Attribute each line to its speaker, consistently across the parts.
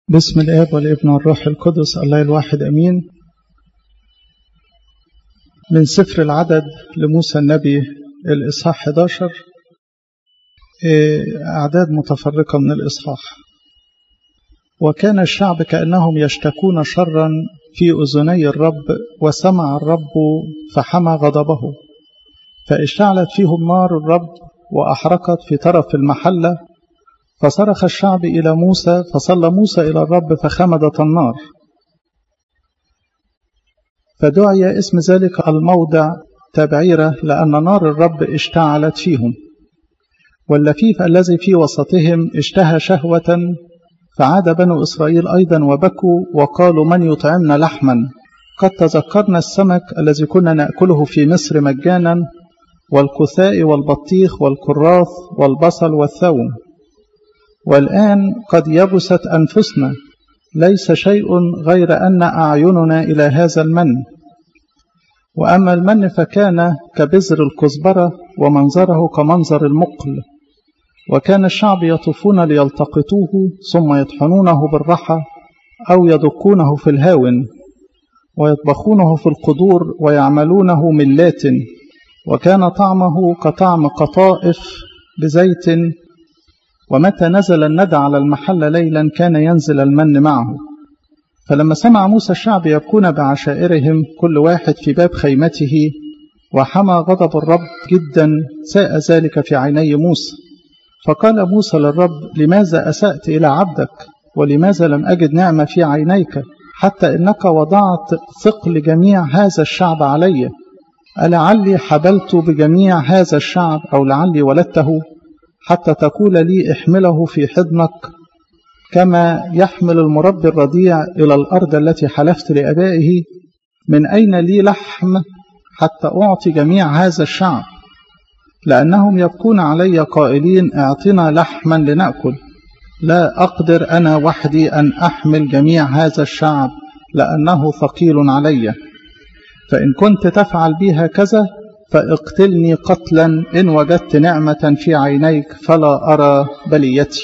Speaker 1: بسم الآب والابن والروح القدس الله الواحد أمين من سفر العدد لموسى النبي الإصحاح 11 أعداد متفرقة من الإصحاح وكان الشعب كأنهم يشتكون شرا في أذني الرب وسمع الرب فحمى غضبه فاشتعلت فيهم نار الرب وأحرقت في طرف المحلة فصرخ الشعب إلى موسى فصلى موسى إلى الرب فخمدت النار فدعي اسم ذلك الموضع تبعيرة لأن نار الرب اشتعلت فيهم واللفيف الذي في وسطهم اشتهى شهوة فعاد بنو إسرائيل أيضا وبكوا وقالوا من يطعمنا لحما قد تذكرنا السمك الذي كنا نأكله في مصر مجانا والكثاء والبطيخ والكراث والبصل والثوم والآن قد يبست أنفسنا ليس شيء غير أن أعيننا إلى هذا المن وأما المن فكان كبذر الكزبرة ومنظره كمنظر المقل وكان الشعب يطوفون ليلتقطوه ثم يطحنونه بالرحى أو يدقونه في الهاون ويطبخونه في القدور ويعملونه ملات وكان طعمه كطعم قطائف بزيت ومتى نزل الندى على المحل ليلا كان ينزل المن معه فلما سمع موسى الشعب يبكون بعشائرهم كل واحد في باب خيمته وحمى غضب الرب جدا ساء ذلك في عيني موسى فقال موسى للرب لماذا أسأت إلى عبدك ولماذا لم أجد نعمة في عينيك حتى إنك وضعت ثقل جميع هذا الشعب علي ألعلي حبلت بجميع هذا الشعب أو لعلي ولدته حتى تقول لي احمله في حضنك كما يحمل المربي الرضيع إلى الأرض التي حلفت لأبائه من أين لي لحم حتى أعطي جميع هذا الشعب لأنهم يبكون علي قائلين اعطنا لحما لنأكل لا أقدر أنا وحدي أن أحمل جميع هذا الشعب لأنه ثقيل علي فإن كنت تفعل بي هكذا فاقتلني قتلا إن وجدت نعمة في عينيك فلا أرى بليتي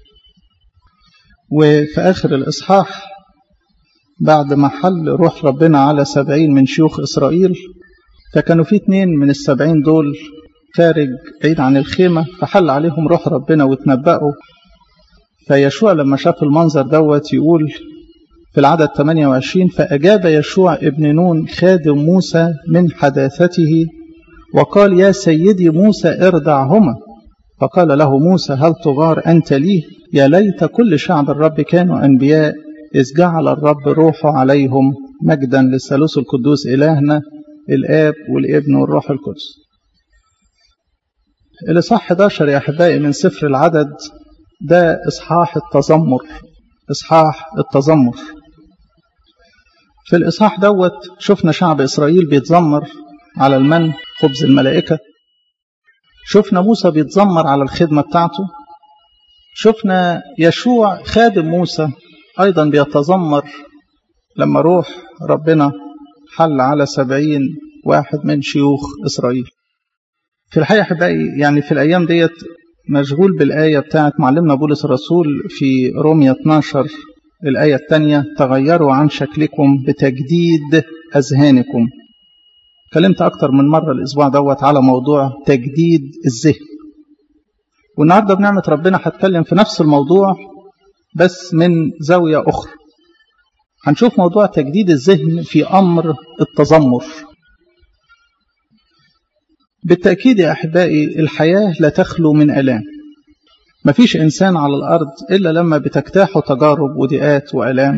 Speaker 1: وفي آخر الإصحاح بعد ما حل روح ربنا على سبعين من شيوخ إسرائيل فكانوا في اتنين من السبعين دول خارج بعيد عن الخيمة فحل عليهم روح ربنا وتنبأوا فيشوع لما شاف المنظر دوت يقول في العدد 28 فأجاب يشوع ابن نون خادم موسى من حداثته وقال يا سيدي موسى ارضعهما فقال له موسى هل تغار أنت لي يا ليت كل شعب الرب كانوا أنبياء إذ جعل الرب روحه عليهم مجدا للثالوث القدوس إلهنا الآب والابن والروح القدس الإصحاح 11 يا أحبائي من سفر العدد ده إصحاح التذمر إصحاح التذمر في الإصحاح دوت شفنا شعب إسرائيل بيتذمر على المن خبز الملائكة شفنا موسى بيتذمر على الخدمة بتاعته شفنا يشوع خادم موسى أيضا بيتذمر لما روح ربنا حل على سبعين واحد من شيوخ إسرائيل في الحقيقة أحبائي يعني في الأيام ديت مشغول بالآية بتاعت معلمنا بولس الرسول في رومية 12 الآية الثانية تغيروا عن شكلكم بتجديد أذهانكم اتكلمت أكتر من مرة الأسبوع دوت على موضوع تجديد الذهن والنهاردة بنعمة ربنا هتكلم في نفس الموضوع بس من زاوية أخرى هنشوف موضوع تجديد الذهن في أمر التذمر بالتأكيد يا أحبائي الحياة لا تخلو من ألام مفيش إنسان على الأرض إلا لما بتجتاحه تجارب وضيقات وألام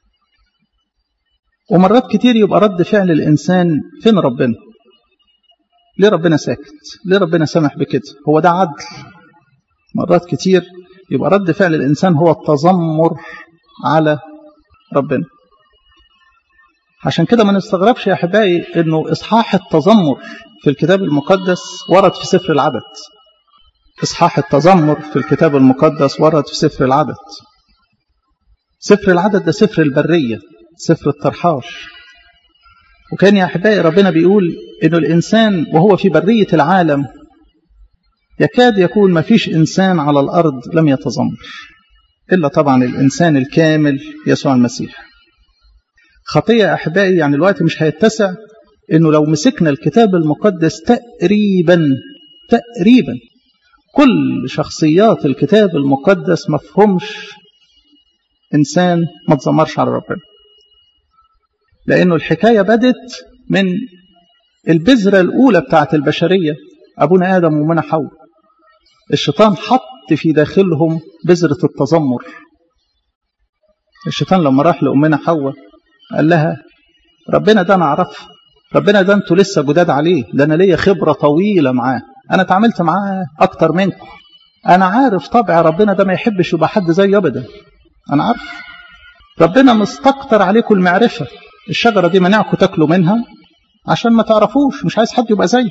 Speaker 1: ومرات كتير يبقى رد فعل الإنسان فين ربنا ليه ربنا ساكت ليه ربنا سمح بكده هو ده عدل مرات كتير يبقى رد فعل الإنسان هو التذمر على ربنا عشان كده ما نستغربش يا أحبائي أنه إصحاح التذمر في الكتاب المقدس ورد في سفر العدد إصحاح التذمر في الكتاب المقدس ورد في سفر العدد سفر العدد ده سفر البرية سفر الترحال وكان يا أحبائي ربنا بيقول إنه الإنسان وهو في برية العالم يكاد يكون ما فيش إنسان على الأرض لم يتذمر إلا طبعا الإنسان الكامل يسوع المسيح خطية أحبائي يعني الوقت مش هيتسع إنه لو مسكنا الكتاب المقدس تقريبا تقريبا كل شخصيات الكتاب المقدس مفهومش إنسان ما تزمرش على ربنا لأنه الحكاية بدت من البذرة الأولى بتاعت البشرية أبونا آدم ومنا حواء الشيطان حط في داخلهم بذرة التذمر الشيطان لما راح لأمنا حواء قال لها ربنا ده أنا أعرفه ربنا ده أنتوا لسه جداد عليه ده أنا ليا خبرة طويلة معاه أنا اتعاملت معاه أكتر منكم أنا عارف طبع ربنا ده ما يحبش يبقى حد زي أبدا أنا عارف ربنا مستكتر عليكم المعرفة الشجرة دي منعكم تاكلوا منها عشان ما تعرفوش مش عايز حد يبقى زيه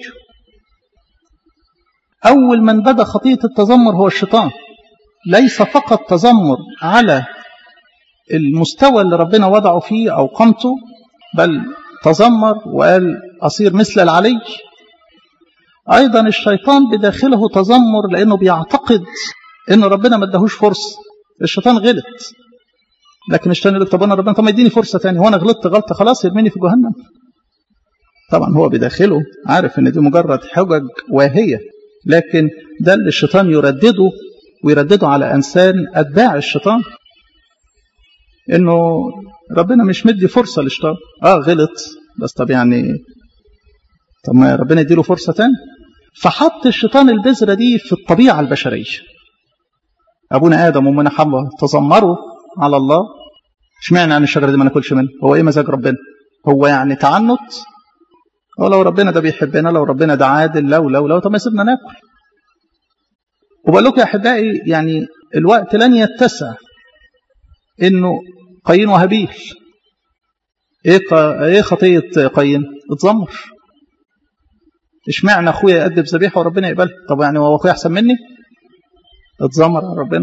Speaker 1: أول من بدأ خطية التذمر هو الشيطان ليس فقط تذمر على المستوى اللي ربنا وضعه فيه أو قامته بل تذمر وقال أصير مثل العلي أيضا الشيطان بداخله تذمر لأنه بيعتقد أن ربنا ما اداهوش فرصة الشيطان غلط لكن الشيطان يقول لك طب انا ربنا طب ما يديني فرصه ثانيه هو انا غلطت غلطه خلاص يرميني في جهنم طبعا هو بداخله عارف ان دي مجرد حجج واهيه لكن ده اللي الشيطان يردده ويردده على انسان اتباع الشيطان انه ربنا مش مدي فرصه للشيطان اه غلط بس طب يعني طب ما ربنا يديله فرصه ثانيه فحط الشيطان البذره دي في الطبيعه البشريه ابونا ادم وامنا حواء تذمروا على الله اشمعنى يعني الشجره دي ما ناكلش منها هو ايه مزاج ربنا هو يعني تعنت هو لو ربنا ده بيحبنا لو ربنا ده عادل لو لو لو طب ما يسيبنا ناكل وبقول لكم يا احبائي يعني الوقت لن يتسع انه قايين وهابيل ايه قا... ايه خطيه قايين اتذمر اشمعنى اخويا يقدم ذبيحه وربنا يقبلها طب يعني هو اخويا احسن مني اتذمر على ربنا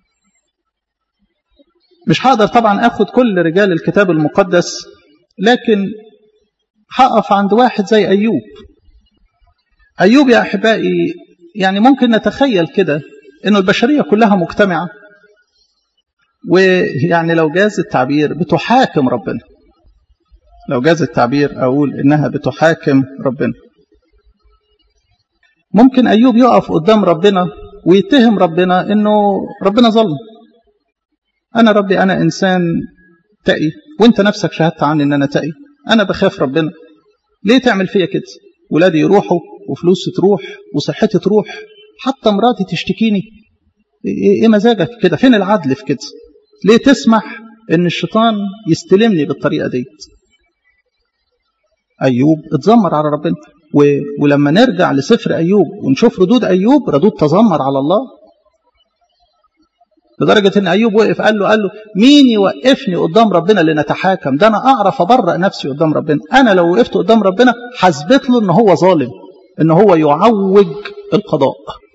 Speaker 1: مش هقدر طبعا اخد كل رجال الكتاب المقدس لكن هقف عند واحد زي ايوب ايوب يا احبائي يعني ممكن نتخيل كده انه البشريه كلها مجتمعه ويعني لو جاز التعبير بتحاكم ربنا لو جاز التعبير اقول انها بتحاكم ربنا ممكن ايوب يقف قدام ربنا ويتهم ربنا انه ربنا ظلم أنا ربي أنا إنسان تقي وأنت نفسك شهدت عني إن أنا تقي أنا بخاف ربنا ليه تعمل فيا كده ولادي يروحوا وفلوسي تروح وصحتي تروح حتى مراتي تشتكيني إيه مزاجك كده فين العدل في كده ليه تسمح إن الشيطان يستلمني بالطريقة دي أيوب اتذمر على ربنا و... ولما نرجع لسفر أيوب ونشوف ردود أيوب ردود تذمر على الله لدرجة ان ايوب وقف قال له قال له مين يوقفني قدام ربنا لنتحاكم ده انا اعرف ابرأ نفسي قدام ربنا انا لو وقفت قدام ربنا حسبت له ان هو ظالم ان هو يعوج القضاء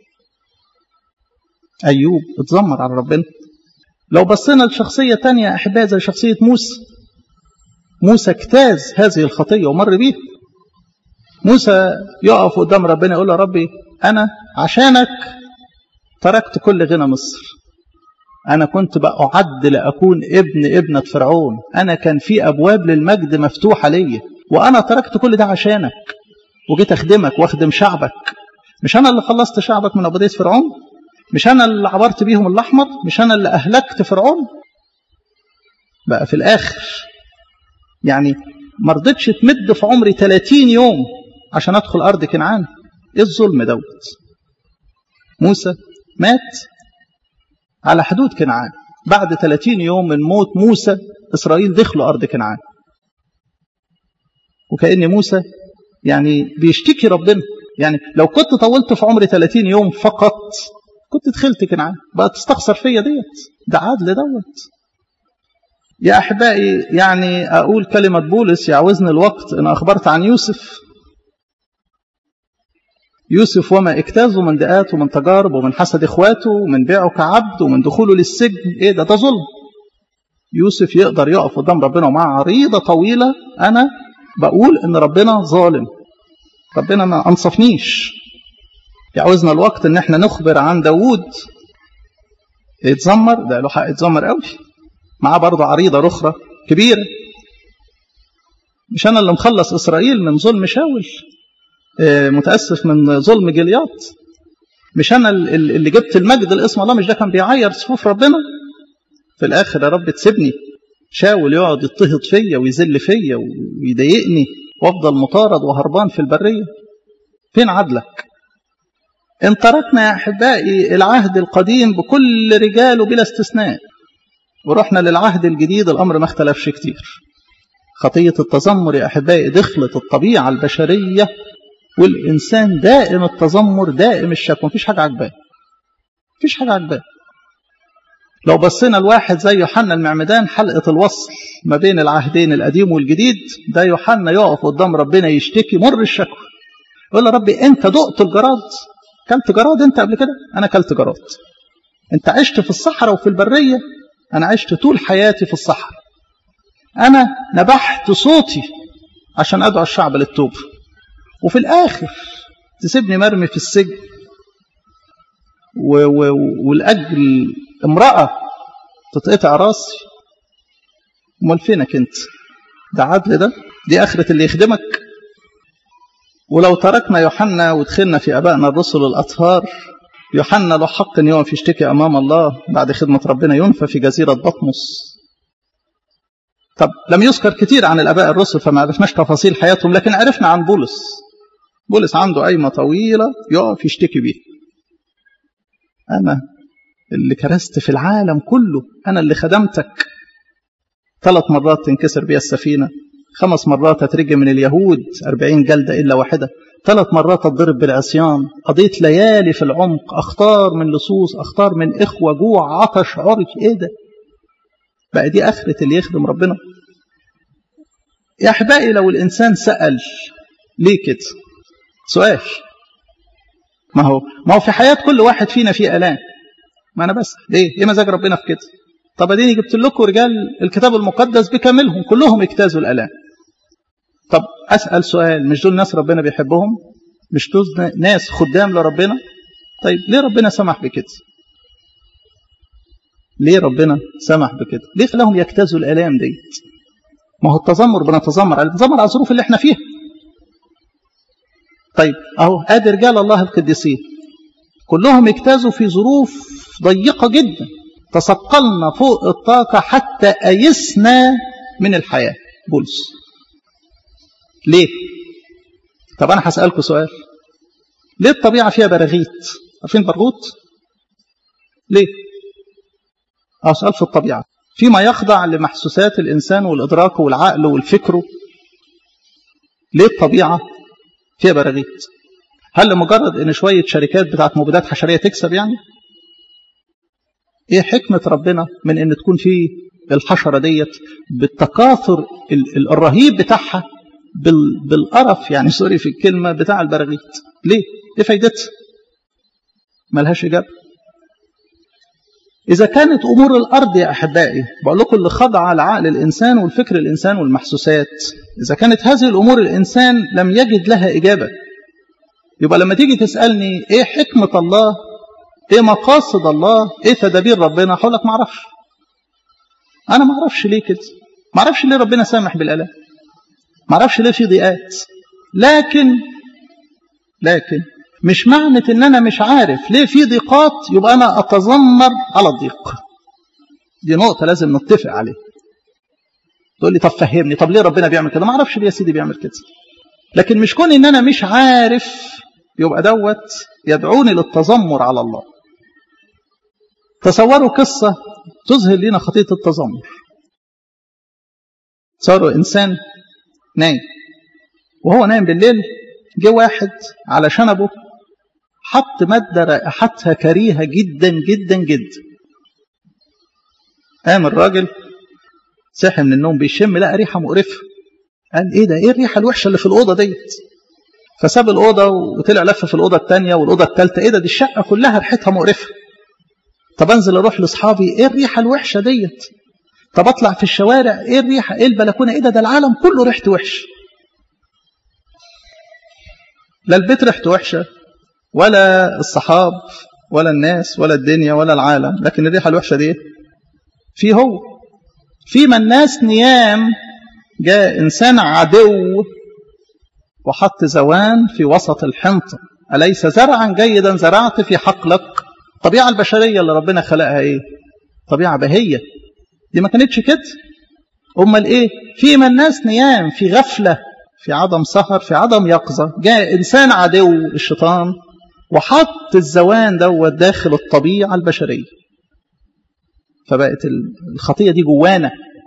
Speaker 1: ايوب اتذمر على ربنا لو بصينا لشخصية تانية احبائي زي شخصية موسى موسى اجتاز هذه الخطية ومر بيها موسى يقف قدام ربنا يقول له ربي انا عشانك تركت كل غنى مصر أنا كنت بقى أعد لأكون ابن ابنة فرعون أنا كان في أبواب للمجد مفتوحة ليا وأنا تركت كل ده عشانك وجيت أخدمك وأخدم شعبك مش أنا اللي خلصت شعبك من عبودية فرعون مش أنا اللي عبرت بيهم الأحمر مش أنا اللي أهلكت فرعون بقى في الآخر يعني ما رضيتش تمد في عمري 30 يوم عشان أدخل أرض كنعان إيه الظلم دوت موسى مات على حدود كنعان بعد 30 يوم من موت موسى إسرائيل دخلوا أرض كنعان وكأن موسى يعني بيشتكي ربنا يعني لو كنت طولت في عمري 30 يوم فقط كنت دخلت كنعان بقى تستخسر فيا ديت ده عدل دوت يا أحبائي يعني أقول كلمة بولس يعوزني الوقت إن أخبرت عن يوسف يوسف وما اجتازه من دقات ومن تجارب ومن حسد اخواته ومن بيعه كعبد ومن دخوله للسجن ايه ده ده ظلم يوسف يقدر يقف قدام ربنا ومعه عريضه طويله انا بقول ان ربنا ظالم ربنا ما انصفنيش يعوزنا الوقت ان احنا نخبر عن داوود يتذمر ده له حق يتذمر قوي معاه برضه عريضة رخرة كبيرة مش أنا اللي مخلص إسرائيل من ظلم شاول متأسف من ظلم جلياط مش أنا اللي جبت المجد لاسم الله مش ده كان بيعير صفوف ربنا في الآخر يا رب تسيبني شاول يقعد يضطهد فيا ويذل فيا ويضايقني وافضل مطارد وهربان في البرية فين عدلك ان تركنا يا احبائي العهد القديم بكل رجاله بلا استثناء ورحنا للعهد الجديد الامر ما اختلفش كتير خطية التذمر يا احبائي دخلت الطبيعة البشرية والانسان دائم التذمر دائم الشك مفيش حاجة عجباه مفيش حاجة عجباه لو بصينا لواحد زي يوحنا المعمدان حلقة الوصل ما بين العهدين القديم والجديد ده يوحنا يقف قدام ربنا يشتكي مر الشكوى يقول له ربي انت دقت الجراد كلت جراد انت قبل كده انا كلت جراد انت عشت في الصحراء وفي البرية انا عشت طول حياتي في الصحراء انا نبحت صوتي عشان ادعو الشعب للتوبة وفي الاخر تسيبني مرمي في السجن و و ولاجل امرأة تتقطع راسي امال فينك انت ده عدل ده دي اخرة اللي يخدمك ولو تركنا يوحنا ودخلنا في ابائنا الرسل الاطهار يوحنا له حق ان يقف يشتكي امام الله بعد خدمه ربنا ينفى في جزيره بطمس طب لم يذكر كتير عن الاباء الرسل فما عرفناش تفاصيل حياتهم لكن عرفنا عن بولس بولس عنده قايمه طويله يقف يشتكي بيها انا اللي كرست في العالم كله انا اللي خدمتك ثلاث مرات تنكسر بيها السفينه خمس مرات اترجم من اليهود أربعين جلدة إلا واحدة ثلاث مرات اتضرب بالعصيان قضيت ليالي في العمق أختار من لصوص أختار من إخوة جوع عطش عرج إيه ده بقى دي آخرة اللي يخدم ربنا يا أحبائي لو الإنسان سأل ليه كده سؤال ما هو ما هو في حياة كل واحد فينا في آلام ما أنا بس ليه إيه مزاج ربنا في كده طب اديني جبت لكم رجال الكتاب المقدس بكاملهم كلهم اجتازوا الالام طب اسال سؤال مش دول ناس ربنا بيحبهم مش دول ناس خدام لربنا طيب ليه ربنا سمح بكده ليه ربنا سمح بكده ليه خلاهم يجتازوا الالام ديت ما هو التذمر بنتذمر على التذمر على الظروف اللي احنا فيها طيب اهو ادي رجال الله القديسين كلهم اجتازوا في ظروف ضيقه جدا تثقلنا فوق الطاقة حتى أيسنا من الحياة بولس ليه؟ طب أنا هسألكم سؤال ليه الطبيعة فيها براغيث؟ عارفين برغوت؟ ليه؟ أو سؤال في الطبيعة فيما يخضع لمحسوسات الإنسان والإدراك والعقل والفكر ليه الطبيعة فيها براغيث؟ هل لمجرد ان شويه شركات بتاعت مبيدات حشريه تكسب يعني؟ ايه حكمة ربنا من ان تكون في الحشرة ديت بالتكاثر الرهيب بتاعها بالقرف يعني سوري في الكلمة بتاع البراغيث ليه؟ ايه فايدتها؟ ملهاش إجابة إذا كانت أمور الأرض يا أحبائي بقول لكم اللي خضع لعقل الإنسان والفكر الإنسان والمحسوسات إذا كانت هذه الأمور الإنسان لم يجد لها إجابة يبقى لما تيجي تسألني إيه حكمة الله ايه مقاصد الله ايه تدابير ربنا هقول لك ما اعرفش انا ما اعرفش ليه كده ما اعرفش ليه ربنا سامح بالالام ما اعرفش ليه في ضيقات لكن لكن مش معنى ان انا مش عارف ليه في ضيقات يبقى انا اتذمر على الضيق دي نقطة لازم نتفق عليها تقول لي طب فهمني طب ليه ربنا بيعمل كده ما اعرفش ليه يا سيدي بيعمل كده لكن مش كون ان انا مش عارف يبقى دوت يدعوني للتذمر على الله تصوروا قصة تظهر لنا خطية التذمر تصوروا إنسان نايم وهو نايم بالليل جه واحد على شنبه حط مادة رائحتها كريهة جدا جدا جدا قام الراجل صحي من النوم بيشم لقى ريحة مقرفة قال ايه ده ايه الريحة الوحشة اللي في الأوضة ديت فساب الأوضة وطلع لف في الأوضة الثانية والأوضة الثالثة ايه ده دي الشقة كلها ريحتها مقرفة طب انزل اروح لاصحابي ايه الريحه الوحشه ديت طب اطلع في الشوارع ايه الريحه ايه البلكونه ايه ده ده العالم كله ريحته وحش لا البيت ريحته وحشه ولا الصحاب ولا الناس ولا الدنيا ولا العالم لكن الريحة الوحشة دي في هو فيما الناس نيام جاء إنسان عدو وحط زوان في وسط الحنطة أليس زرعا جيدا زرعت في حقلك الطبيعة البشرية اللي ربنا خلقها إيه طبيعة بهية دي ما كانتش كده أمال إيه فيما الناس نيام في غفلة في عدم سهر في عدم يقظة جاء إنسان عدو الشيطان وحط الزوان دوت داخل الطبيعة البشرية فبقت الخطية دي جوانا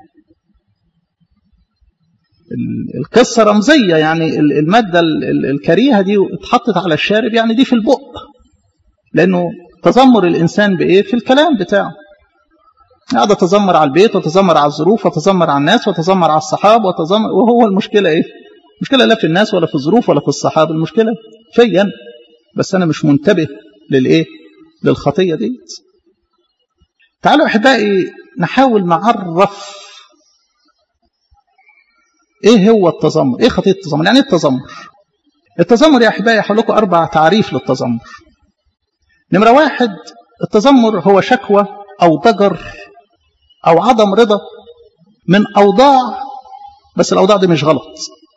Speaker 1: القصة رمزية يعني المادة الكريهة دي اتحطت على الشارب يعني دي في البق لأنه تذمر الإنسان بإيه في الكلام بتاعه قاعد أتذمر على البيت وتذمر على الظروف وتذمر على الناس وتذمر على الصحاب وتذمر وهو المشكلة إيه المشكلة لا في الناس ولا في الظروف ولا في الصحاب المشكلة فيا بس أنا مش منتبه للإيه للخطية دي تعالوا أحبائي نحاول نعرف ايه هو التذمر ايه خطيه التذمر يعني ايه التذمر التذمر يا احبائي هقول لكم اربع تعريف للتذمر نمره واحد التذمر هو شكوى او ضجر او عدم رضا من اوضاع بس الاوضاع دي مش غلط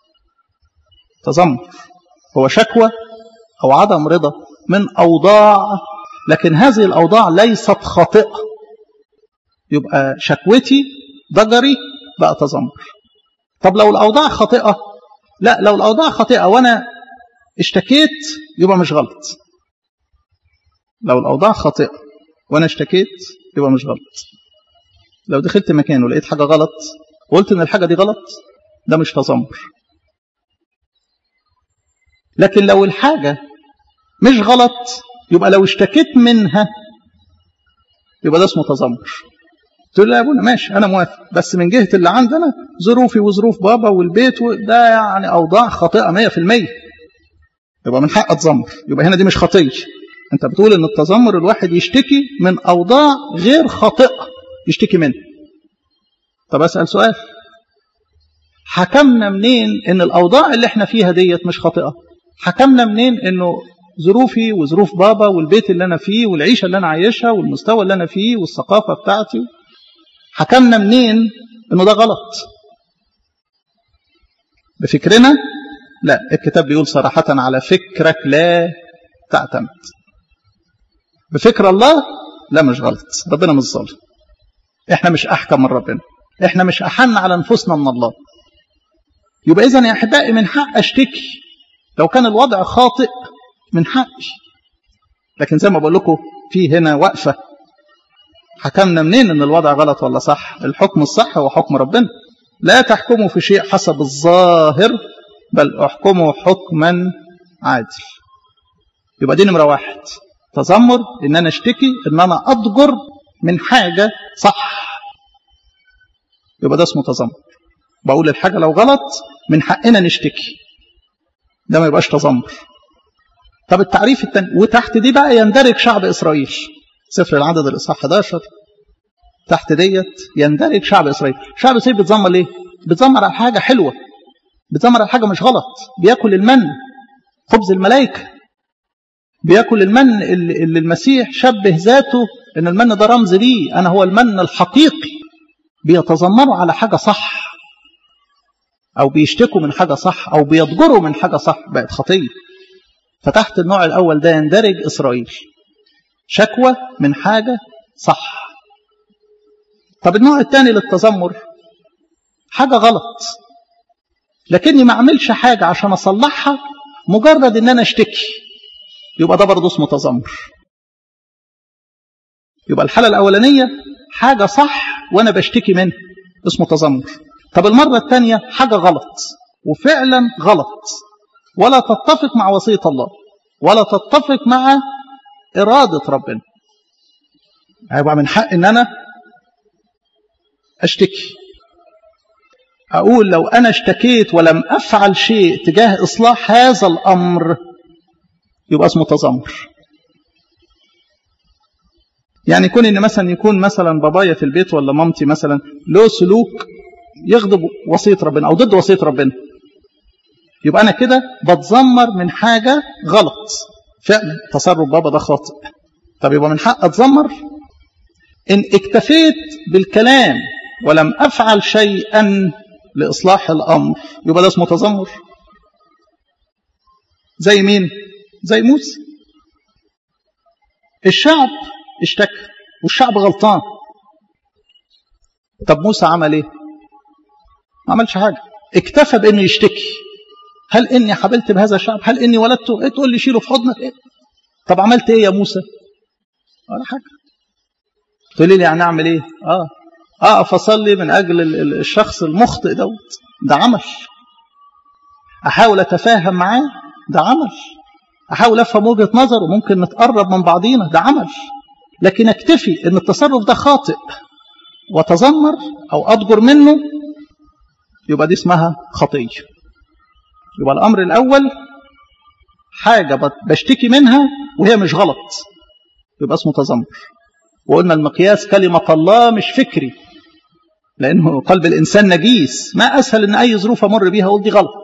Speaker 1: تذمر هو شكوى او عدم رضا من اوضاع لكن هذه الاوضاع ليست خاطئه يبقى شكوتي ضجري بقى تذمر طب لو الأوضاع خاطئة لا لو الأوضاع خاطئة وأنا اشتكيت يبقى مش غلط لو الأوضاع خاطئة وأنا اشتكيت يبقى مش غلط لو دخلت مكان ولقيت حاجة غلط وقلت إن الحاجة دي غلط ده مش تذمر لكن لو الحاجة مش غلط يبقى لو اشتكيت منها يبقى ده اسمه تذمر تقول له يا ابونا ماشي انا موافق بس من جهه اللي عندنا ظروفي وظروف بابا والبيت ده يعني اوضاع خاطئه 100% يبقى من حق اتذمر يبقى هنا دي مش خطيه انت بتقول ان التذمر الواحد يشتكي من اوضاع غير خاطئه يشتكي منها طب اسال سؤال حكمنا منين ان الاوضاع اللي احنا فيها ديت مش خاطئه حكمنا منين انه ظروفي وظروف بابا والبيت اللي انا فيه والعيشه اللي انا عايشها والمستوى اللي انا فيه والثقافه بتاعتي حكمنا منين انه ده غلط بفكرنا لا الكتاب بيقول صراحة على فكرك لا تعتمد بفكر الله لا مش غلط ربنا مش ظالم احنا مش احكم من ربنا احنا مش احن على انفسنا من الله يبقى اذا يا احبائي من حق اشتكي لو كان الوضع خاطئ من حقي لكن زي ما بقول لكم في هنا وقفه حكمنا منين ان الوضع غلط ولا صح الحكم الصح هو حكم ربنا لا تحكموا في شيء حسب الظاهر بل احكموا حكما عادل يبقى دي نمره واحد تذمر ان انا اشتكي ان انا اضجر من حاجه صح يبقى ده اسمه تذمر بقول الحاجه لو غلط من حقنا نشتكي ده ما يبقاش تذمر طب التعريف الثاني وتحت دي بقى يندرج شعب اسرائيل سفر العدد الاصحاح 11 تحت ديت يندرج شعب اسرائيل شعب اسرائيل بيتذمر ليه بيتذمر على حاجه حلوه بيتذمر على حاجه مش غلط بياكل المن خبز الملائكه بياكل المن اللي المسيح شبه ذاته ان المن ده رمز ليه انا هو المن الحقيقي بيتذمروا على حاجه صح او بيشتكوا من حاجه صح او بيضجروا من حاجه صح بقت خطيه فتحت النوع الاول ده يندرج اسرائيل شكوى من حاجه صح طب النوع الثاني للتذمر حاجه غلط لكني ما اعملش حاجه عشان اصلحها مجرد ان انا اشتكي يبقى ده برضه اسمه تذمر يبقى الحاله الاولانيه حاجه صح وانا بشتكي منها اسمه تذمر طب المره الثانيه حاجه غلط وفعلا غلط ولا تتفق مع وصيه الله ولا تتفق مع اراده ربنا هيبقى من حق ان انا اشتكي اقول لو انا اشتكيت ولم افعل شيء تجاه اصلاح هذا الامر يبقى اسمه تذمر يعني يكون ان مثلا يكون مثلا بابايا في البيت ولا مامتي مثلا له سلوك يغضب وصيه ربنا او ضد وصيه ربنا يبقى انا كده بتذمر من حاجه غلط فعلا تصرف بابا ده خاطئ طب يبقى من حق اتذمر ان اكتفيت بالكلام ولم افعل شيئا لاصلاح الامر يبقى ده اسمه تذمر زي مين زي موسى الشعب اشتكى والشعب غلطان طب موسى عمل ايه ما عملش حاجه اكتفى بانه يشتكي هل اني حبلت بهذا الشعب هل اني ولدته ايه تقول لي شيله في حضنك ايه طب عملت ايه يا موسى ولا حاجه تقول لي يعني اعمل ايه اه اقف اصلي من اجل الشخص المخطئ دوت ده عمل احاول اتفاهم معاه ده عمل احاول افهم وجهه نظره ممكن نتقرب من بعضينا ده عمل لكن اكتفي ان التصرف ده خاطئ وتذمر او اضجر منه يبقى دي اسمها خطيه يبقى الامر الاول حاجه بشتكي منها وهي مش غلط يبقى اسمه تذمر وقلنا المقياس كلمه الله مش فكري لانه قلب الانسان نجيس ما اسهل ان اي ظروف امر بيها اقول دي غلط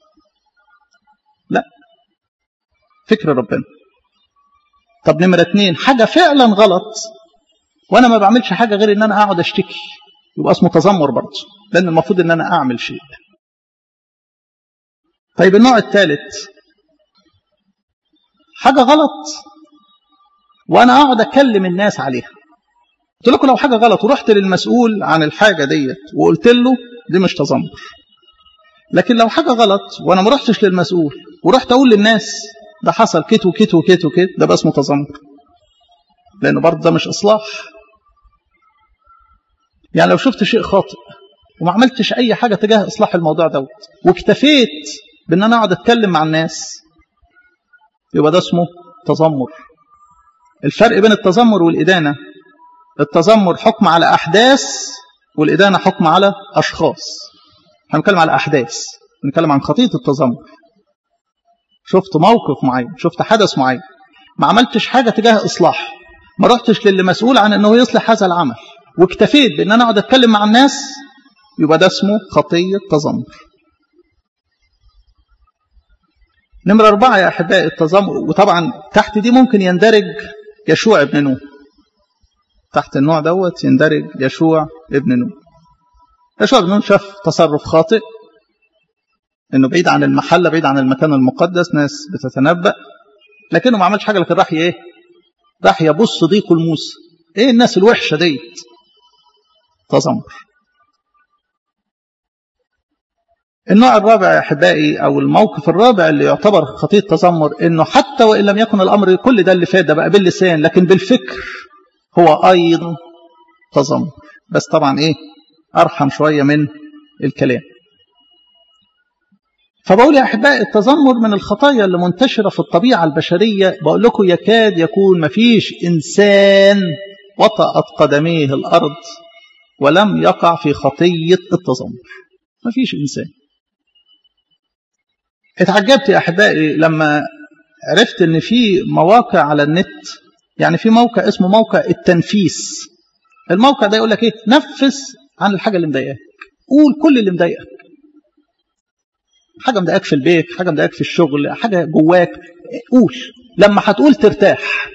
Speaker 1: لا فكر ربنا طب نمرة اتنين حاجة فعلا غلط وانا ما بعملش حاجة غير ان انا اقعد اشتكي يبقى اسمه تذمر برضه لان المفروض ان انا اعمل شيء طيب النوع الثالث حاجة غلط وانا اقعد اكلم الناس عليها قلت لكم لو حاجة غلط ورحت للمسؤول عن الحاجة ديت وقلت له دي مش تذمر لكن لو حاجة غلط وانا ما رحتش للمسؤول ورحت اقول للناس ده حصل كت وكت وكت وكت ده بقى اسمه تذمر لانه برضه ده مش اصلاح يعني لو شفت شيء خاطئ وما عملتش اي حاجه تجاه اصلاح الموضوع دوت واكتفيت بان انا اقعد اتكلم مع الناس يبقى ده اسمه تذمر الفرق بين التذمر والادانه التذمر حكم على احداث والادانه حكم على اشخاص هنتكلم على احداث بنتكلم عن خطيه التذمر شفت موقف معين شفت حدث معين ما عملتش حاجه تجاه اصلاح ما رحتش للي مسؤول عن انه يصلح هذا العمل واكتفيت بان انا اقعد اتكلم مع الناس يبقى ده اسمه خطيه تذمر نمرة أربعة يا أحبائي التذمر وطبعا تحت دي ممكن يندرج يشوع ابن نوح تحت النوع دوت يندرج يشوع ابن نوح يشوع ابن نوح شاف تصرف خاطئ انه بعيد عن المحله بعيد عن المكان المقدس ناس بتتنبأ لكنه ما عملش حاجه لكن راح ايه راح يبص صديقه لموسى ايه الناس الوحشه ديت تذمر النوع الرابع يا احبائي او الموقف الرابع اللي يعتبر خطيه تذمر انه حتى وان لم يكن الامر كل ده اللي فات ده بقى باللسان لكن بالفكر هو ايضا تذمر بس طبعا ايه ارحم شويه من الكلام فبقول يا احبائي التذمر من الخطايا اللي منتشره في الطبيعه البشريه بقول لكم يكاد يكون مفيش انسان وطأت قدميه الارض ولم يقع في خطيه التذمر مفيش انسان اتعجبت يا احبائي لما عرفت ان في مواقع على النت يعني في موقع اسمه موقع التنفيس الموقع ده يقول لك ايه نفس عن الحاجه اللي مضايقاك قول كل اللي مضايقك حاجه مضايقاك في البيت حاجه مضايقاك في الشغل حاجه جواك قول لما هتقول ترتاح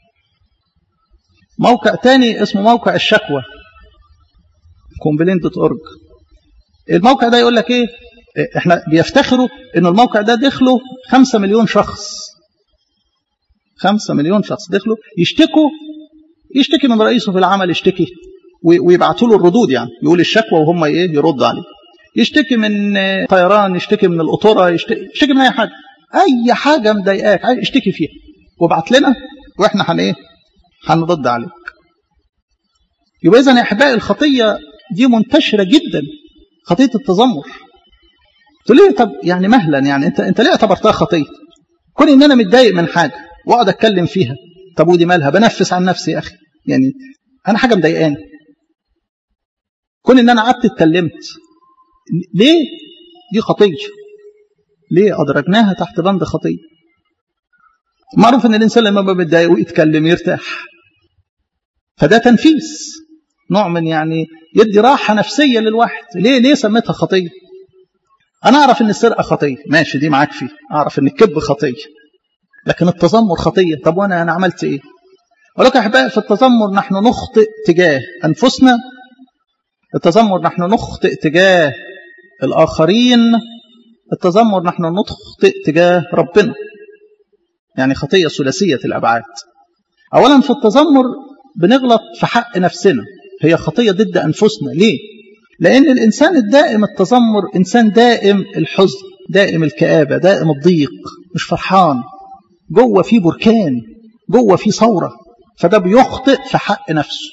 Speaker 1: موقع تاني اسمه موقع الشكوى كومبلين دوت اورج الموقع ده يقول لك ايه احنا بيفتخروا ان الموقع ده دخله خمسة مليون شخص خمسة مليون شخص دخلوا يشتكوا يشتكي من رئيسه في العمل يشتكي ويبعتوا له الردود يعني يقول الشكوى وهم ايه يردوا عليه يشتكي من طيران يشتكي من القطوره يشتكي, يشتكي من اي حاجه اي حاجه مضايقاك اشتكي فيها وابعت لنا واحنا هن ايه هنرد عليك يبقى اذا يا احبائي الخطيه دي منتشره جدا خطيه التذمر تقول لي طب يعني مهلا يعني انت انت ليه اعتبرتها خطيه كون ان انا متضايق من حاجه واقعد اتكلم فيها طب ودي مالها بنفس عن نفسي يا اخي يعني انا حاجه مضايقاني كون ان انا قعدت اتكلمت ليه دي خطيه ليه ادرجناها تحت بند خطيه معروف ان الانسان لما بيبقى متضايق ويتكلم يرتاح فده تنفيس نوع من يعني يدي راحه نفسيه للواحد ليه ليه سميتها خطيه انا اعرف ان السرقه خطيه ماشي دي معاك فيه اعرف ان الكذب خطيه لكن التذمر خطيه طب وانا انا عملت ايه ولك يا أحبائي في التذمر نحن نخطئ تجاه أنفسنا التذمر نحن نخطئ تجاه الآخرين التذمر نحن نخطئ تجاه ربنا يعني خطية ثلاثية الأبعاد أولا في التذمر بنغلط في حق نفسنا هي خطية ضد أنفسنا ليه؟ لأن الإنسان الدائم التذمر إنسان دائم الحزن دائم الكآبة دائم الضيق مش فرحان جوه في بركان جوه في ثورة فده بيخطئ في حق نفسه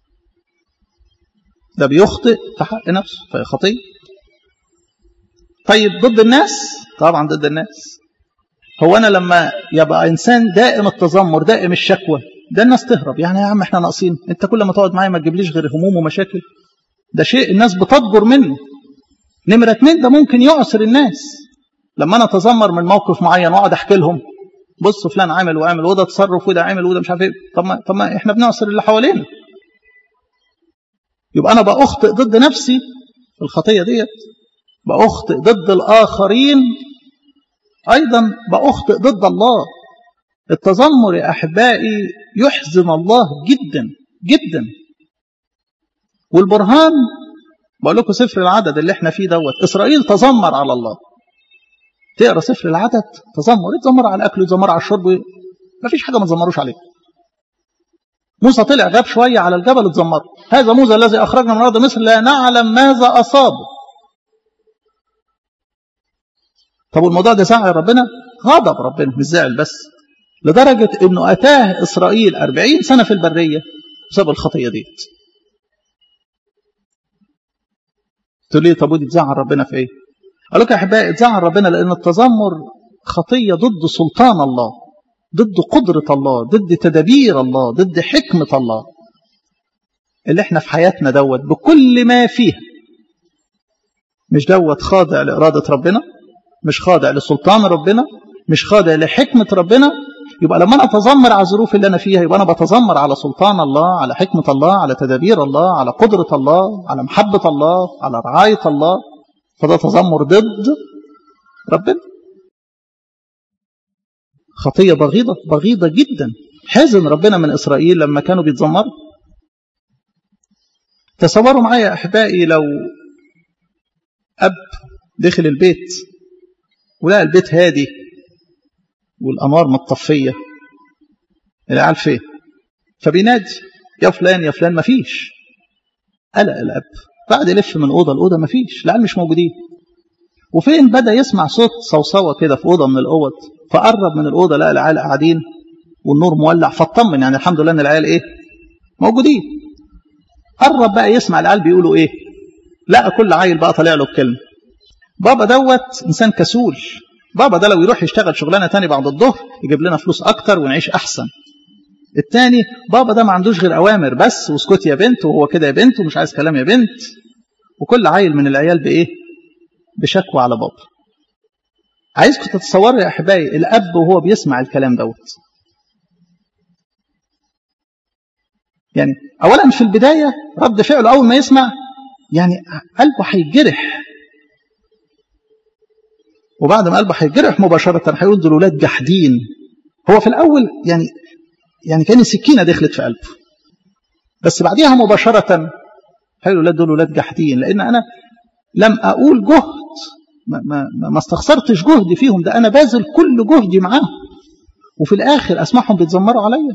Speaker 1: ده بيخطئ في حق نفسه فهي خطية طيب ضد الناس طبعا ضد الناس هو أنا لما يبقى إنسان دائم التذمر دائم الشكوى ده الناس تهرب يعني يا عم احنا ناقصين انت كل ما تقعد معايا ما تجيبليش غير هموم ومشاكل ده شيء الناس بتضجر منه نمرة اتنين ده ممكن يعسر الناس لما انا اتذمر من موقف معين واقعد احكي لهم بصوا فلان عمل وعمل وده تصرف وده عمل وده مش عارف ايه طب ما طب ما احنا بنعسر اللي حوالينا يبقى انا بأخطئ ضد نفسي الخطية ديت بأخطئ ضد الآخرين أيضا بأخطئ ضد الله التذمر يا أحبائي يحزن الله جدا جدا والبرهان بقول لكم سفر العدد اللي احنا فيه دوت إسرائيل تذمر على الله تقرا سفر العدد تذمر يتذمر على الأكل يتذمر على الشرب ما فيش حاجة ما تذمروش عليه موسى طلع غاب شوية على الجبل اتذمر هذا موسى الذي أخرجنا من أرض مصر لا نعلم ماذا أصابه طب الموضوع ده زعل ربنا غضب ربنا مش زعل بس لدرجة انه اتاه اسرائيل أربعين سنة في البرية بسبب الخطية ديت تقول لي طب ودي تزعل ربنا في ايه قال لك يا احبائي تزعل ربنا لان التذمر خطية ضد سلطان الله ضد قدرة الله ضد تدابير الله ضد حكمة الله اللي احنا في حياتنا دوت بكل ما فيها مش دوت خاضع لإرادة ربنا مش خاضع لسلطان ربنا مش خاضع لحكمة ربنا يبقى لما أنا أتذمر على الظروف اللي أنا فيها يبقى أنا بتذمر على سلطان الله على حكمة الله على تدابير الله على قدرة الله على محبة الله على رعاية الله فده تذمر ضد ربنا خطية بغيضة بغيضة جدا حزن ربنا من إسرائيل لما كانوا بيتذمروا تصوروا معايا يا أحبائي لو أب دخل البيت ولقى البيت هادي والأنوار مطفية العيال فين فبينادي يا فلان يا فلان مفيش قلق الأب بعد يلف من أوضة لأوضة مفيش العيال مش موجودين وفين بدأ يسمع صوت صوصوة كده في أوضة من الأوض فقرب من الأوضة لقى العيال قاعدين والنور مولع فاطمن يعني الحمد لله إن العيال إيه موجودين قرب بقى يسمع العيال بيقولوا إيه لقى كل عيل بقى طالع له بكلمة بابا دوت إنسان كسول بابا ده لو يروح يشتغل شغلانة تاني بعد الظهر يجيب لنا فلوس أكتر ونعيش أحسن التاني بابا ده ما عندوش غير أوامر بس واسكت يا بنت وهو كده يا بنت ومش عايز كلام يا بنت وكل عيل من العيال بإيه بشكوى على بابا عايزكم تتصوروا يا أحبائي الأب وهو بيسمع الكلام دوت يعني أولا في البداية رد فعله أول ما يسمع يعني قلبه هيتجرح وبعد ما قلبه هيتجرح مباشرة هيقول دول ولاد جحدين هو في الأول يعني يعني كان سكينة دخلت في قلبه بس بعديها مباشرة هيقول ولاد دول ولاد جحدين لأن أنا لم أقول جهد ما, ما, ما استخسرتش جهدي فيهم ده أنا باذل كل جهدي معاهم وفي الآخر أسمعهم بيتذمروا عليا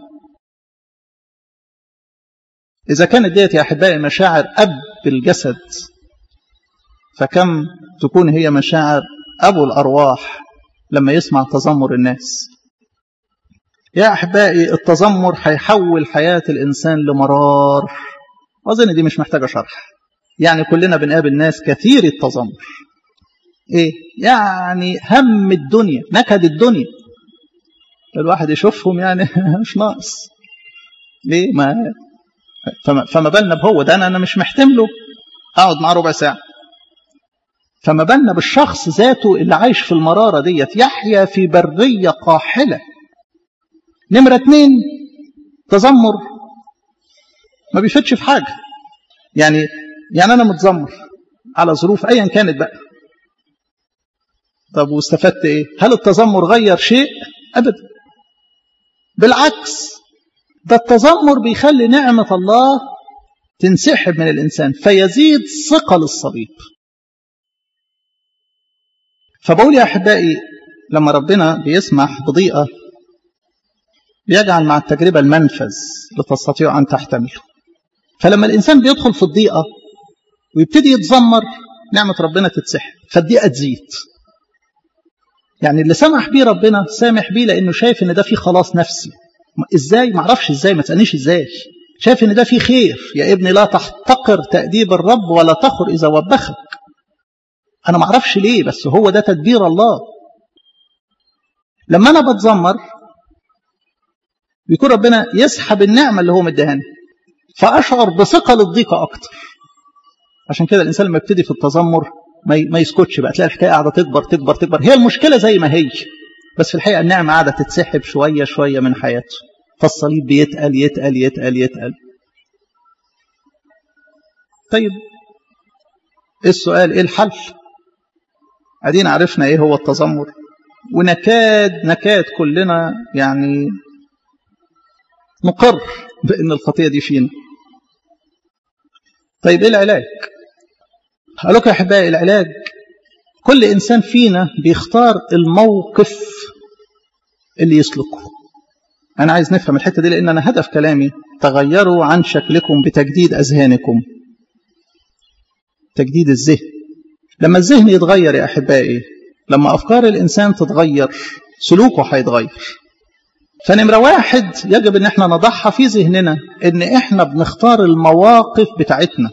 Speaker 1: إذا كانت ديت يا أحبائي مشاعر أب الجسد فكم تكون هي مشاعر أبو الأرواح لما يسمع تذمر الناس يا أحبائي التذمر هيحول حياة الإنسان لمرار وأظن دي مش محتاجة شرح يعني كلنا بنقابل ناس كثير التذمر إيه يعني هم الدنيا نكد الدنيا الواحد يشوفهم يعني مش ناقص ليه ما فما, فما بالنا بهو ده أنا, أنا مش محتمله أقعد معاه ربع ساعة فما بالنا بالشخص ذاته اللي عايش في المرارة ديت يحيا في برية قاحلة نمرة اتنين تذمر ما بيفيدش في حاجة يعني يعني أنا متذمر على ظروف أيا كانت بقى طب واستفدت إيه هل التذمر غير شيء أبدا بالعكس ده التذمر بيخلي نعمة الله تنسحب من الإنسان فيزيد ثقل الصليب فبقول يا أحبائي لما ربنا بيسمح بضيقة بيجعل مع التجربة المنفذ لتستطيع أن تحتمله فلما الإنسان بيدخل في الضيقة ويبتدي يتذمر نعمة ربنا تتسحب فالضيقة تزيد يعني اللي سمح بيه ربنا سامح بيه لأنه شايف إن ده فيه خلاص نفسي إزاي ما اعرفش إزاي ما تسألنيش إزاي شايف إن ده فيه خير يا ابني لا تحتقر تأديب الرب ولا تخر إذا وبخك أنا ما اعرفش ليه بس هو ده تدبير الله لما أنا بتذمر بيكون ربنا يسحب النعمة اللي هو مديهاني فأشعر بثقل الضيقة أكتر عشان كده الإنسان لما يبتدي في التذمر ما يسكتش بقى تلاقي الحكاية قاعدة تكبر تكبر تكبر هي المشكلة زي ما هي بس في الحقيقة النعمة قاعدة تتسحب شوية شوية من حياته فالصليب بيتقل يتقل يتقل يتقل طيب ايه السؤال ايه الحل ادينا عرفنا ايه هو التذمر ونكاد نكاد كلنا يعني نقر بان الخطيه دي فينا طيب ايه العلاج هقول لكم يا احبائي العلاج كل انسان فينا بيختار الموقف اللي يسلكه انا عايز نفهم الحته دي لان انا هدف كلامي تغيروا عن شكلكم بتجديد اذهانكم تجديد الذهن لما الذهن يتغير يا احبائي لما افكار الانسان تتغير سلوكه هيتغير فنمرة واحد يجب ان احنا نضعها في ذهننا ان احنا بنختار المواقف بتاعتنا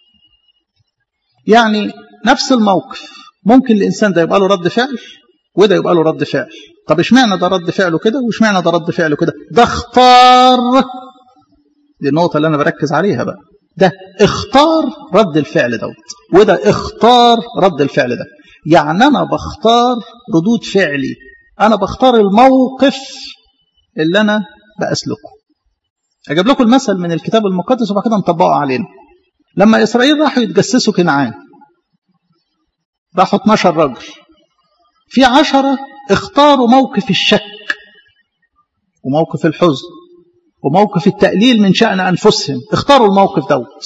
Speaker 1: يعني نفس الموقف ممكن الانسان ده يبقى له رد فعل وده يبقى له رد فعل طب اشمعنى ده رد فعله كده واشمعنى ده رد فعله كده ده اختار دي النقطة اللي انا بركز عليها بقى ده اختار رد الفعل دوت وده اختار رد الفعل ده يعني انا بختار ردود فعلي انا بختار الموقف اللي انا باسلكه اجيب لكم المثل من الكتاب المقدس وبعد كده نطبقه علينا لما اسرائيل راحوا يتجسسوا كنعان راحوا 12 رجل في عشرة اختاروا موقف الشك وموقف الحزن وموقف التقليل من شأن أنفسهم اختاروا الموقف دوت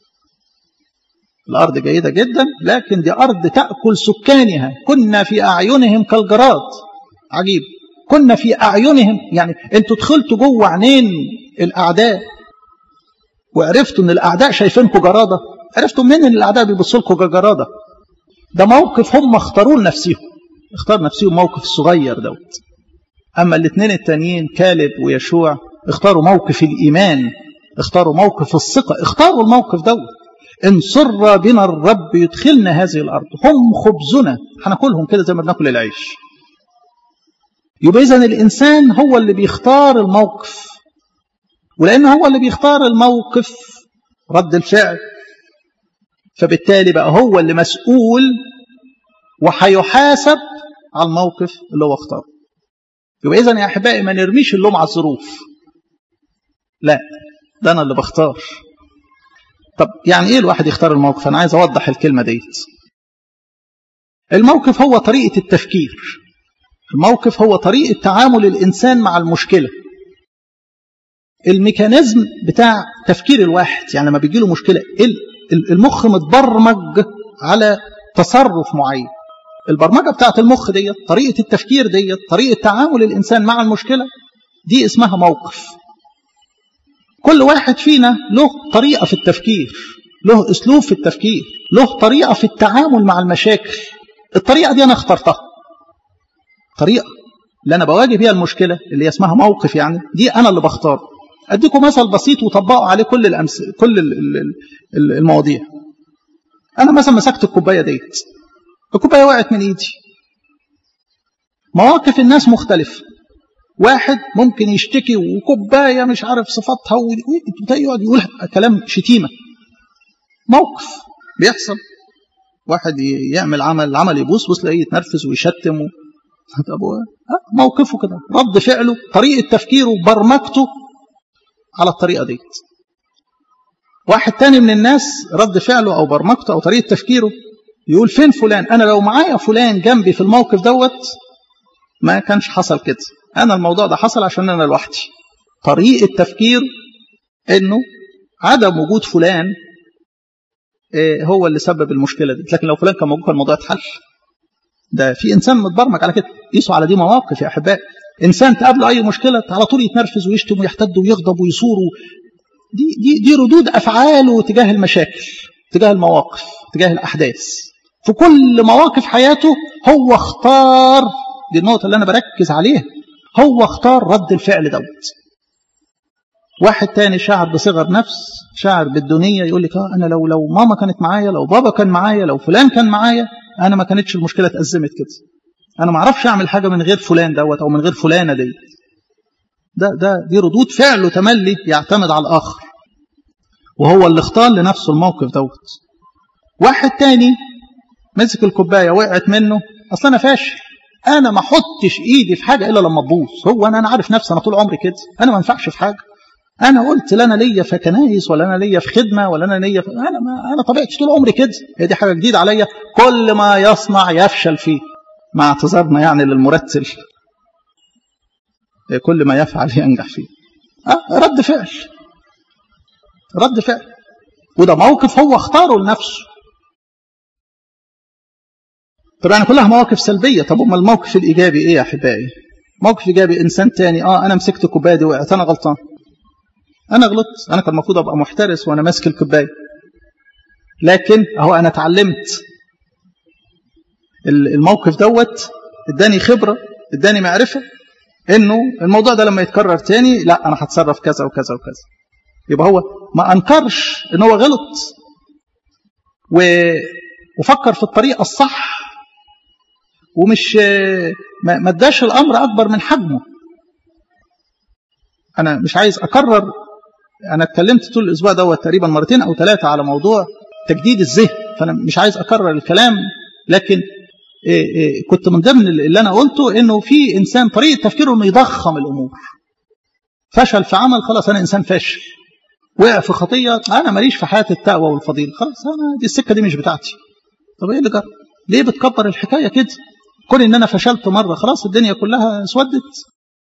Speaker 1: الأرض جيدة جدا لكن دي أرض تأكل سكانها كنا في أعينهم كالجراد عجيب كنا في أعينهم يعني انتوا دخلتوا جوه عينين الأعداء وعرفتوا ان الأعداء شايفينكم جرادة عرفتوا منين ان الأعداء بيبصوا لكم كجرادة ده موقف هم اختاروا لنفسهم اختار نفسهم موقف الصغير دوت أما الاثنين التانيين كالب ويشوع اختاروا موقف الإيمان اختاروا موقف الثقة اختاروا الموقف دوت إن سر بنا الرب يدخلنا هذه الأرض هم خبزنا هناكلهم كده زي ما بناكل العيش يبقى إذن الإنسان هو اللي بيختار الموقف ولأن هو اللي بيختار الموقف رد الفعل فبالتالي بقى هو اللي مسؤول وهيحاسب على الموقف اللي هو اختاره يبقى إذن يا أحبائي ما نرميش اللوم على الظروف لا ده أنا اللي بختار طب يعني إيه الواحد يختار الموقف أنا عايز أوضح الكلمة ديت الموقف هو طريقة التفكير الموقف هو طريقة تعامل الإنسان مع المشكلة الميكانيزم بتاع تفكير الواحد يعني لما بيجي له مشكلة المخ متبرمج على تصرف معين البرمجة بتاعت المخ ديت طريقة التفكير ديت طريقة تعامل الإنسان مع المشكلة دي اسمها موقف كل واحد فينا له طريقة في التفكير له أسلوب في التفكير له طريقة في التعامل مع المشاكل الطريقة دي أنا اخترتها طريقة اللي أنا بواجه بيها المشكلة اللي اسمها موقف يعني دي أنا اللي بختار أديكم مثل بسيط وطبقوا عليه كل الأمس كل المواضيع أنا مثلا مسكت الكوباية ديت الكوباية وقعت من إيدي مواقف الناس مختلفة واحد ممكن يشتكي وكوباية مش عارف صفاتها ويقعد يقول كلام شتيمة موقف بيحصل واحد يعمل عمل عمل يبوس بص تلاقيه يتنرفز ويشتم و... طب موقفه كده رد فعله طريقة تفكيره برمجته على الطريقة ديت واحد تاني من الناس رد فعله أو برمجته أو طريقة تفكيره يقول فين فلان أنا لو معايا فلان جنبي في الموقف دوت ما كانش حصل كده أنا الموضوع ده حصل عشان أنا لوحدي طريقة تفكير انه عدم وجود فلان هو اللي سبب المشكلة دي لكن لو فلان كان موجود كان الموضوع اتحل ده في انسان متبرمج على كده قيسوا على دي مواقف يا احبائي انسان تقابله اي مشكله على طول يتنرفز ويشتم ويحتد ويغضب ويصور دي دي دي ردود افعاله تجاه المشاكل تجاه المواقف تجاه الاحداث في كل مواقف حياته هو اختار دي النقطه اللي انا بركز عليها هو اختار رد الفعل دوت واحد تاني شاعر بصغر نفس شاعر بالدنيا يقول لك اه انا لو لو ماما كانت معايا لو بابا كان معايا لو فلان كان معايا انا ما كانتش المشكله اتأزمت كده انا ما اعرفش اعمل حاجه من غير فلان دوت او من غير فلانه دي ده ده دي ردود فعل وتملي يعتمد على الاخر وهو اللي اختار لنفسه الموقف دوت واحد تاني مسك الكوبايه وقعت منه اصل انا فاشل انا ما احطش ايدي في حاجه الا لما تبوظ هو انا انا عارف نفسي انا طول عمري كده انا ما ينفعش في حاجه انا قلت لا انا ليا في كنايس ولا انا ليا في خدمه ولا انا ليا في انا ما انا طبيعتي طول عمري كده هي دي حاجه جديده عليا كل ما يصنع يفشل فيه مع اعتذارنا يعني للمرتل كل ما يفعل ينجح فيه أه رد فعل رد فعل وده موقف هو اختاره لنفسه طب يعني كلها مواقف سلبية طب أما الموقف الإيجابي إيه يا أحبائي موقف إيجابي إنسان تاني آه أنا مسكت كوباية دي وقعت أنا غلطان أنا غلطت أنا كان المفروض أبقى محترس وأنا ماسك الكوباية لكن أهو أنا اتعلمت الموقف دوت اداني خبرة اداني معرفة انه الموضوع ده لما يتكرر تاني لا انا هتصرف كذا وكذا وكذا يبقى هو ما انكرش ان هو غلط و... وفكر في الطريقة الصح ومش ما اداش الامر اكبر من حجمه انا مش عايز اكرر انا اتكلمت طول الاسبوع دوت تقريبا مرتين او ثلاثة على موضوع تجديد الذهن فانا مش عايز اكرر الكلام لكن إيه إيه كنت من ضمن اللي انا قلته انه في انسان طريقه تفكيره انه يضخم الامور فشل في عمل خلاص انا انسان فاشل وقع في خطيه انا ماليش في حياه التقوى والفضيله خلاص انا دي السكه دي مش بتاعتي طب ايه اللي جرى ليه بتكبر الحكايه كده كون ان انا فشلت مره خلاص الدنيا كلها اسودت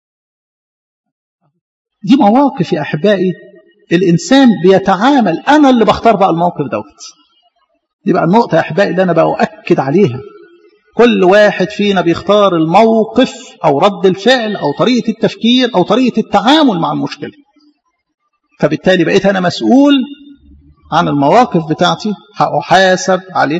Speaker 1: دي مواقف يا احبائي الانسان بيتعامل انا اللي بختار بقى الموقف دوت دي بقى النقطه يا احبائي اللي انا باؤكد عليها كل واحد فينا بيختار الموقف أو رد الفعل أو طريقة التفكير أو طريقة التعامل مع المشكلة فبالتالي بقيت أنا مسؤول عن المواقف بتاعتي هأحاسب عليه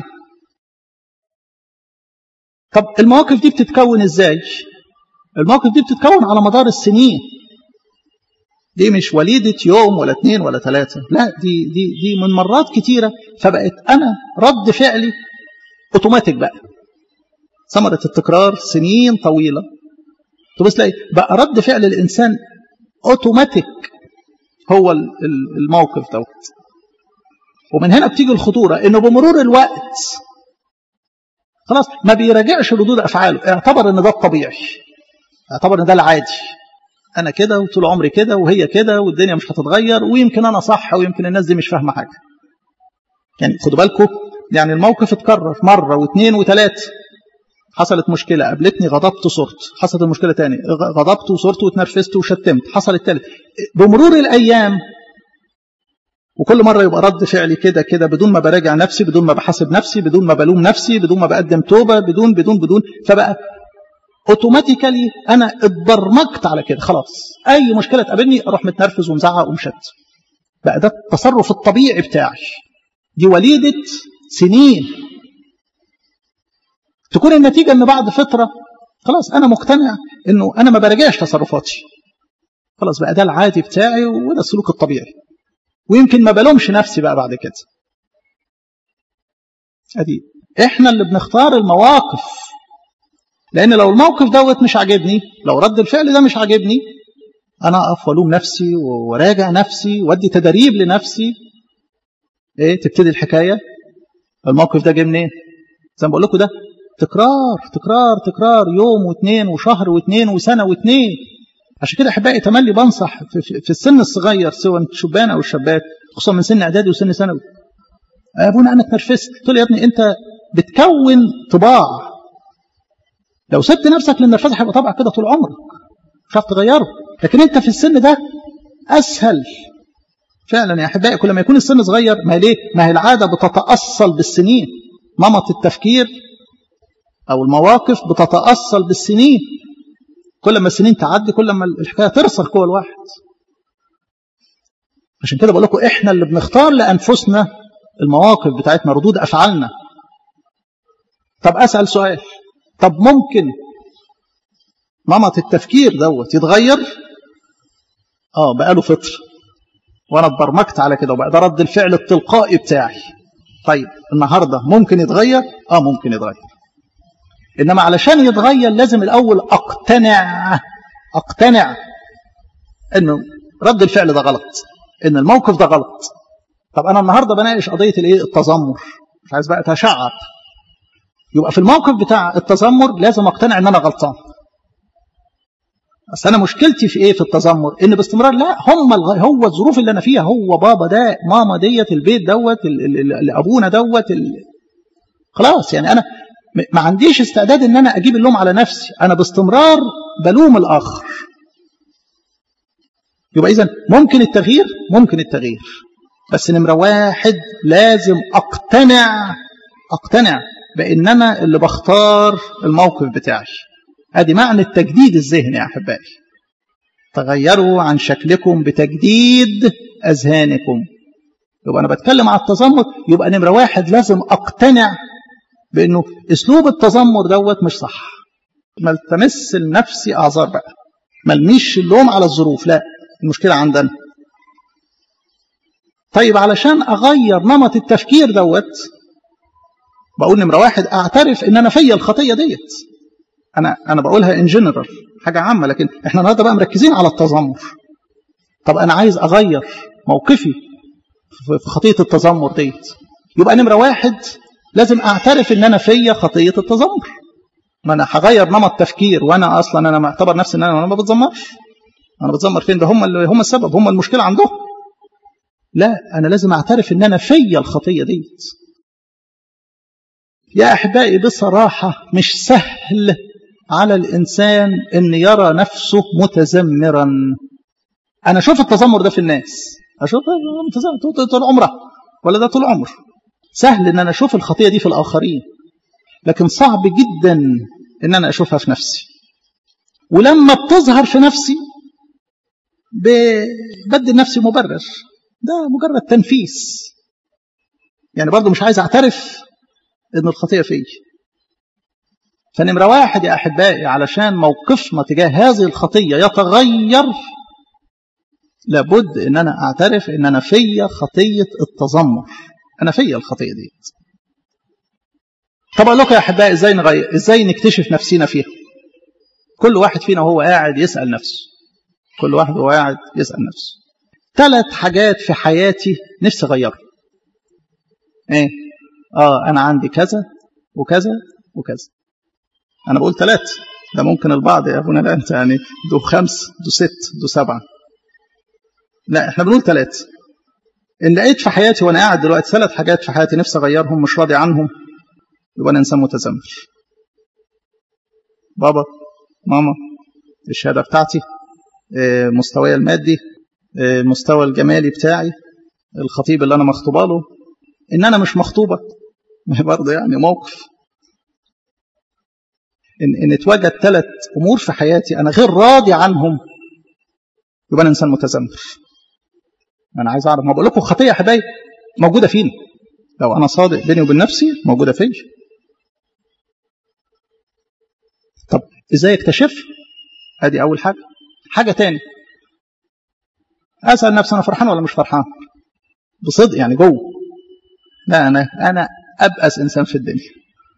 Speaker 1: طب المواقف دي بتتكون ازاي المواقف دي بتتكون على مدار السنين دي مش وليدة يوم ولا اتنين ولا ثلاثة لا دي, دي, دي من مرات كتيرة فبقت أنا رد فعلي اوتوماتيك بقى ثمرة التكرار سنين طويلة تبص تلاقي بقى رد فعل الإنسان أوتوماتيك هو الموقف دوت ومن هنا بتيجي الخطورة إنه بمرور الوقت خلاص ما بيراجعش ردود أفعاله اعتبر إن ده الطبيعي اعتبر إن ده العادي أنا كده وطول عمري كده وهي كده والدنيا مش هتتغير ويمكن أنا صح ويمكن الناس دي مش فاهمة حاجة يعني خدوا بالكم يعني الموقف اتكرر مرة واثنين وثلاثة حصلت مشكلة قابلتني غضبت وصرت حصلت المشكلة تاني غضبت وصرت واتنرفزت وشتمت حصل التالت بمرور الأيام وكل مرة يبقى رد فعلي كده كده بدون ما براجع نفسي بدون ما بحاسب نفسي بدون ما بلوم نفسي بدون ما بقدم توبة بدون بدون بدون فبقى اوتوماتيكالي انا اتبرمجت على كده خلاص اي مشكله تقابلني اروح متنرفز ومزعق ومشت بقى ده التصرف الطبيعي بتاعي دي وليده سنين تكون النتيجة ان بعد فترة خلاص انا مقتنع انه انا ما براجعش تصرفاتي خلاص بقى ده العادي بتاعي وده السلوك الطبيعي ويمكن ما بلومش نفسي بقى بعد كده ادي احنا اللي بنختار المواقف لان لو الموقف دوت مش عاجبني لو رد الفعل ده مش عاجبني انا اقف والوم نفسي وراجع نفسي وادي تدريب لنفسي ايه تبتدي الحكايه الموقف ده جه منين زي ما بقول لكم ده تكرار تكرار تكرار يوم واثنين وشهر واثنين وسنه واثنين عشان كده احبائي تملي بنصح في, في, في السن الصغير سواء الشبان او الشابات خصوصا من سن اعدادي وسن ثانوي يا ابونا انا اتنرفزت قلت له يا ابني انت بتكون طباع لو سبت نفسك للنرفزه هيبقى طبعك كده طول عمرك مش هتعرف تغيره لكن انت في السن ده اسهل فعلا يا احبائي كل ما يكون السن صغير ما ليه ما هي العاده بتتاصل بالسنين نمط التفكير او المواقف بتتاصل بالسنين كل ما السنين تعدي كل ما الحكايه ترسخ جوه الواحد عشان كده بقول لكم احنا اللي بنختار لانفسنا المواقف بتاعتنا ردود افعالنا طب اسال سؤال طب ممكن نمط التفكير دوت يتغير اه بقاله فطر وانا اتبرمجت على كده وبقى ده رد الفعل التلقائي بتاعي طيب النهارده ممكن يتغير اه ممكن يتغير انما علشان يتغير لازم الاول اقتنع اقتنع انه رد الفعل ده غلط ان الموقف ده غلط طب انا النهارده بناقش قضيه الايه التذمر مش عايز بقى اتشعب يبقى في الموقف بتاع التذمر لازم اقتنع ان انا غلطان بس انا مشكلتي في ايه في التذمر ان باستمرار لا هم الغ... هو الظروف اللي انا فيها هو بابا ده ماما ديت البيت دوت اللي ابونا دوت ال... خلاص يعني انا ما عنديش استعداد ان انا اجيب اللوم على نفسي انا باستمرار بلوم الاخر يبقى اذا ممكن التغيير ممكن التغيير بس نمره واحد لازم اقتنع اقتنع بان انا اللي بختار الموقف بتاعي ادي معنى التجديد الذهني يا احبائي تغيروا عن شكلكم بتجديد اذهانكم يبقى انا بتكلم على التذمر يبقى نمره واحد لازم اقتنع بانه اسلوب التذمر دوت مش صح ما التمس لنفسي اعذار بقى ما الميش اللوم على الظروف لا المشكله عندنا طيب علشان اغير نمط التفكير دوت بقول نمره واحد اعترف ان انا فيا الخطيه ديت انا انا بقولها ان جنرال حاجه عامه لكن احنا النهارده بقى مركزين على التذمر طب انا عايز اغير موقفي في خطيه التذمر ديت يبقى نمره واحد لازم اعترف ان انا فيا خطيه التذمر ما انا هغير نمط تفكير وانا اصلا انا معتبر نفسي ان انا ما بتذمرش انا بتذمر فين ده هم اللي هم السبب هم المشكله عندهم لا انا لازم اعترف ان انا فيا الخطيه ديت يا احبائي بصراحه مش سهل على الانسان ان يرى نفسه متذمرا انا اشوف التذمر ده في الناس اشوف متذمر طول عمره ولا ده طول عمر سهل ان انا اشوف الخطيه دي في الاخرين لكن صعب جدا ان انا اشوفها في نفسي ولما بتظهر في نفسي بدي نفسي مبرر ده مجرد تنفيس يعني برضو مش عايز اعترف ان الخطيه فيا فنمرة واحد يا أحبائي علشان موقفنا تجاه هذه الخطية يتغير لابد ان انا اعترف ان انا فيا خطية التذمر انا فيا الخطية دي طب اقول لكم يا احبائي ازاي نغير ازاي نكتشف نفسينا فيها كل واحد فينا وهو قاعد يسأل نفسه كل واحد وهو قاعد يسأل نفسه ثلاث حاجات في حياتي نفسي اغيرها ايه اه انا عندي كذا وكذا وكذا انا بقول ثلاثة ده ممكن البعض يا ابونا لا انت يعني دو خمس دو ست دو سبعة لا احنا بنقول ثلاثة ان لقيت في حياتي وانا قاعد دلوقتي ثلاث حاجات في حياتي نفسي اغيرهم مش راضي عنهم يبقى انا انسان متذمر بابا ماما الشهاده بتاعتي مستواي المادي المستوى الجمالي بتاعي الخطيب اللي انا مخطوبه له ان انا مش مخطوبه ما هي برضه يعني موقف ان ان اتوجد ثلاث امور في حياتي انا غير راضي عنهم يبقى انا انسان متذمر انا عايز اعرف ما بقول لكم خطيه يا حبايبي موجوده فينا لو انا صادق بيني وبين نفسي موجوده فيا طب ازاي اكتشف ادي اول حاجه حاجه تاني اسال نفسي انا فرحان ولا مش فرحان بصدق يعني جوه لا انا انا ابأس انسان في الدنيا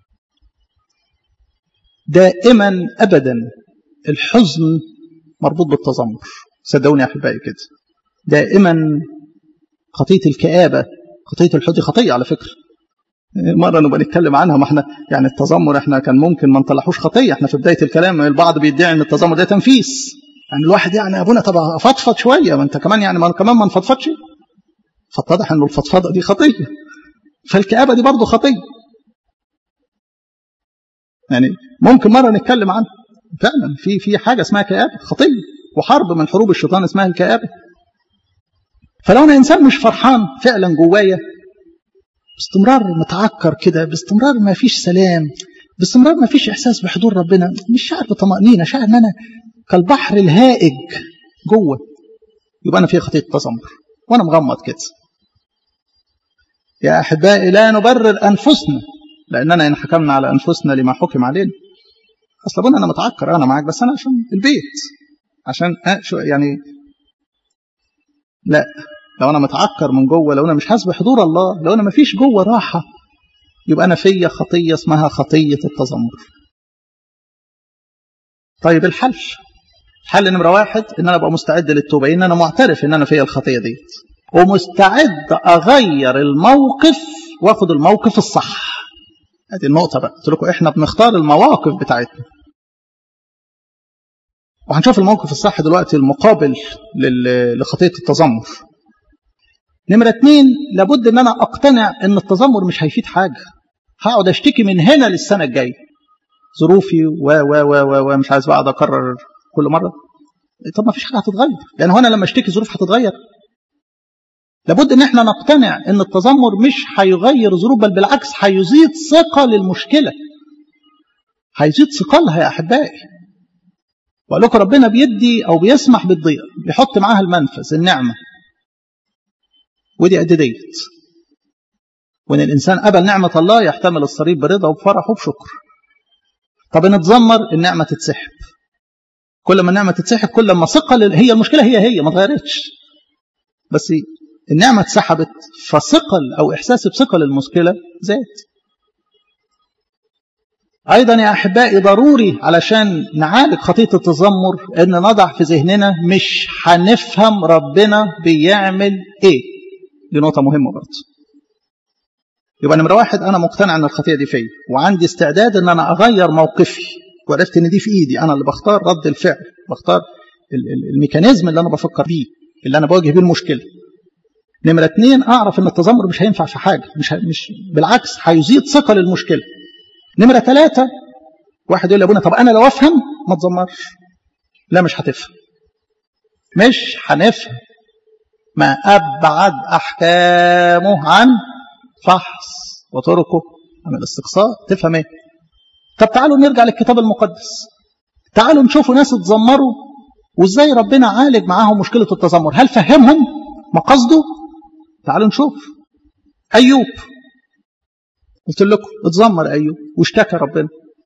Speaker 1: دائما ابدا الحزن مربوط بالتذمر صدقوني يا احبائي كده دائما خطيه الكآبه خطيه الحزن خطيه على فكره مرة نبقى نتكلم عنها ما احنا يعني التذمر احنا كان ممكن ما نطلعوش خطية احنا في بداية الكلام البعض بيدعي ان التذمر ده تنفيس يعني الواحد يعني يا ابونا طب افضفض شوية ما انت كمان يعني ما كمان ما نفضفضش فاتضح انه الفضفضة دي خطية فالكآبة دي برضه خطية يعني ممكن مرة نتكلم عنها فعلا في في حاجة اسمها كآبة خطية وحرب من حروب الشيطان اسمها الكآبة فلو انا انسان مش فرحان فعلا جوايا باستمرار متعكر كده باستمرار ما فيش سلام باستمرار ما فيش احساس بحضور ربنا مش شاعر بطمانينه شاعر ان انا كالبحر الهائج جوه يبقى انا في خطيه تذمر وانا مغمض كده يا احبائي لا نبرر انفسنا لاننا ان حكمنا على انفسنا لما حكم علينا اصل ابونا انا متعكر انا معاك بس انا عشان البيت عشان شو يعني لا لو انا متعكر من جوه لو انا مش حاسس بحضور الله لو انا ما فيش جوه راحه يبقى انا فيا خطيه اسمها خطيه التذمر طيب الحل الحل نمره واحد ان انا ابقى مستعد للتوبه ان انا معترف ان انا فيا الخطيه ديت ومستعد اغير الموقف واخد الموقف الصح هذه النقطه بقى قلت لكم احنا بنختار المواقف بتاعتنا وهنشوف الموقف الصح دلوقتي المقابل لخطيه التذمر نمرة اتنين لابد ان انا اقتنع ان التذمر مش هيفيد حاجة هقعد اشتكي من هنا للسنة الجاية ظروفي و و و و مش عايز بقعد اكرر كل مرة طب ما فيش حاجة هتتغير لان هو انا لما اشتكي ظروف هتتغير لابد ان احنا نقتنع ان التذمر مش هيغير ظروف بل بالعكس هيزيد ثقة للمشكلة هيزيد ثقلها يا احبائي وقال لكم ربنا بيدي او بيسمح بالضيق بيحط معاها المنفذ النعمه ودي قد ديت وان الانسان قبل نعمه الله يحتمل الصليب برضا وبفرح وبشكر طب ان اتذمر النعمه تتسحب كل ما النعمه تتسحب كل ما ثقل هي المشكله هي هي ما اتغيرتش بس النعمه اتسحبت فثقل او احساسي بثقل المشكله زاد ايضا يا احبائي ضروري علشان نعالج خطيه التذمر ان نضع في ذهننا مش هنفهم ربنا بيعمل ايه دي نقطة مهمة برضه. يبقى نمرة واحد أنا مقتنع إن الخطيئة دي فيا وعندي استعداد إن أنا أغير موقفي وعرفت إن دي في إيدي أنا اللي بختار رد الفعل بختار الميكانيزم اللي أنا بفكر بيه اللي أنا بواجه بيه المشكلة. نمرة اتنين أعرف إن التذمر مش هينفع في حاجة مش مش بالعكس هيزيد ثقة للمشكلة. نمرة ثلاثة واحد يقول لأبونا طب أنا لو أفهم ما تذمرش. لا مش هتفهم. مش هنفهم ما أبعد أحكامه عن فحص وطرقه عن الاستقصاء تفهم ايه طب تعالوا نرجع للكتاب المقدس تعالوا نشوفوا ناس اتذمروا وازاي ربنا عالج معاهم مشكلة التذمر هل فهمهم مقصده تعالوا نشوف أيوب قلت لكم اتذمر أيوب واشتكى ربنا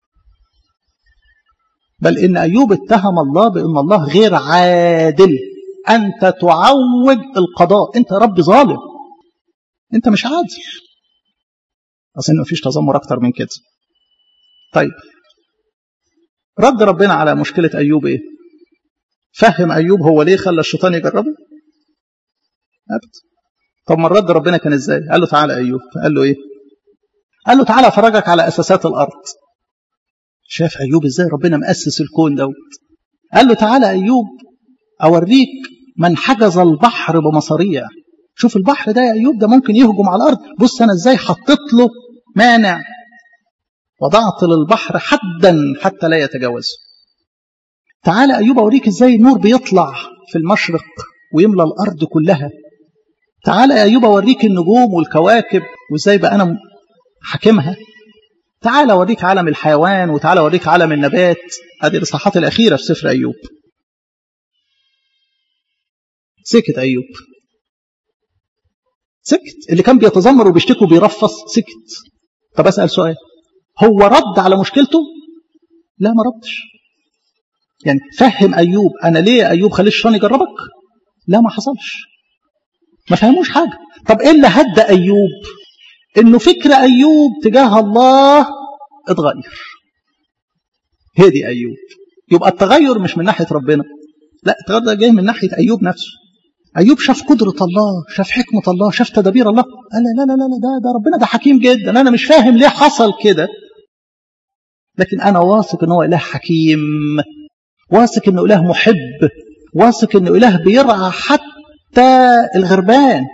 Speaker 1: بل إن أيوب اتهم الله بأن الله غير عادل أنت تعوج القضاء أنت رب ظالم أنت مش عادل أصل ما فيش تذمر أكتر من كده طيب رد ربنا على مشكلة أيوب إيه فهم أيوب هو ليه خلى الشيطان يجربه أبدا طب ما الرد ربنا كان إزاي قال له تعالى أيوب قال له إيه قال له تعالى أفرجك على أساسات الأرض شاف أيوب إزاي ربنا مؤسس الكون دوت قال له تعالى أيوب أوريك من حجز البحر بمصاريع شوف البحر ده يا أيوب ده ممكن يهجم على الأرض بص أنا إزاي حطيت له مانع وضعت للبحر حدا حتى لا يتجاوزه تعالى أيوب أوريك إزاي النور بيطلع في المشرق ويملى الأرض كلها تعالى يا أيوب أوريك النجوم والكواكب وإزاي بقى أنا حاكمها تعالى أوريك عالم الحيوان وتعالى أوريك عالم النبات هذه الإصحاحات الأخيرة في سفر أيوب سكت أيوب سكت اللي كان بيتذمر وبيشتكي وبيرفص سكت طب أسأل سؤال هو رد على مشكلته لا ما ردش يعني فهم أيوب أنا ليه يا أيوب خليش الشيطان يجربك لا ما حصلش ما فهموش حاجة طب إيه اللي هدى أيوب إنه فكر أيوب تجاه الله اتغير هدي أيوب يبقى التغير مش من ناحية ربنا لا التغير ده جاي من ناحية أيوب نفسه أيوب شاف قدرة الله شاف حكمة الله شاف تدابير الله قال لا لا لا لا ده, ده ربنا ده حكيم جدا أنا مش فاهم ليه حصل كده لكن أنا واثق إن هو إله حكيم واثق إنه إله محب واثق إنه إله بيرعى حتى الغربان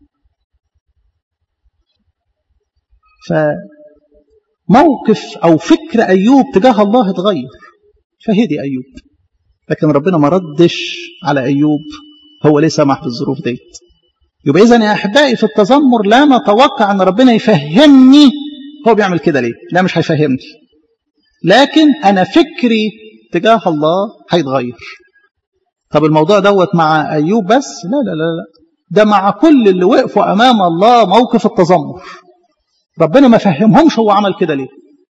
Speaker 1: فموقف أو فكر أيوب تجاه الله اتغير فهدي أيوب لكن ربنا ما ردش على أيوب هو ليه سمح بالظروف ديت يبقى إذا يا أحبائي في التذمر لا نتوقع أن ربنا يفهمني هو بيعمل كده ليه لا مش هيفهمني لكن أنا فكري تجاه الله هيتغير طب الموضوع دوت مع أيوب بس لا لا لا لا ده مع كل اللي وقفوا أمام الله موقف التذمر ربنا ما فهمهمش هو عمل كده ليه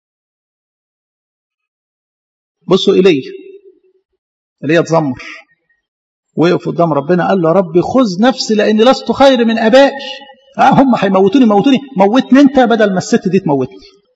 Speaker 1: بصوا إلي إلي تذمر وقف قدام ربنا قال له ربي خذ نفسي لأني لست خير من أبائي آه هم هيموتوني موتوني موتني أنت بدل ما الست دي تموتني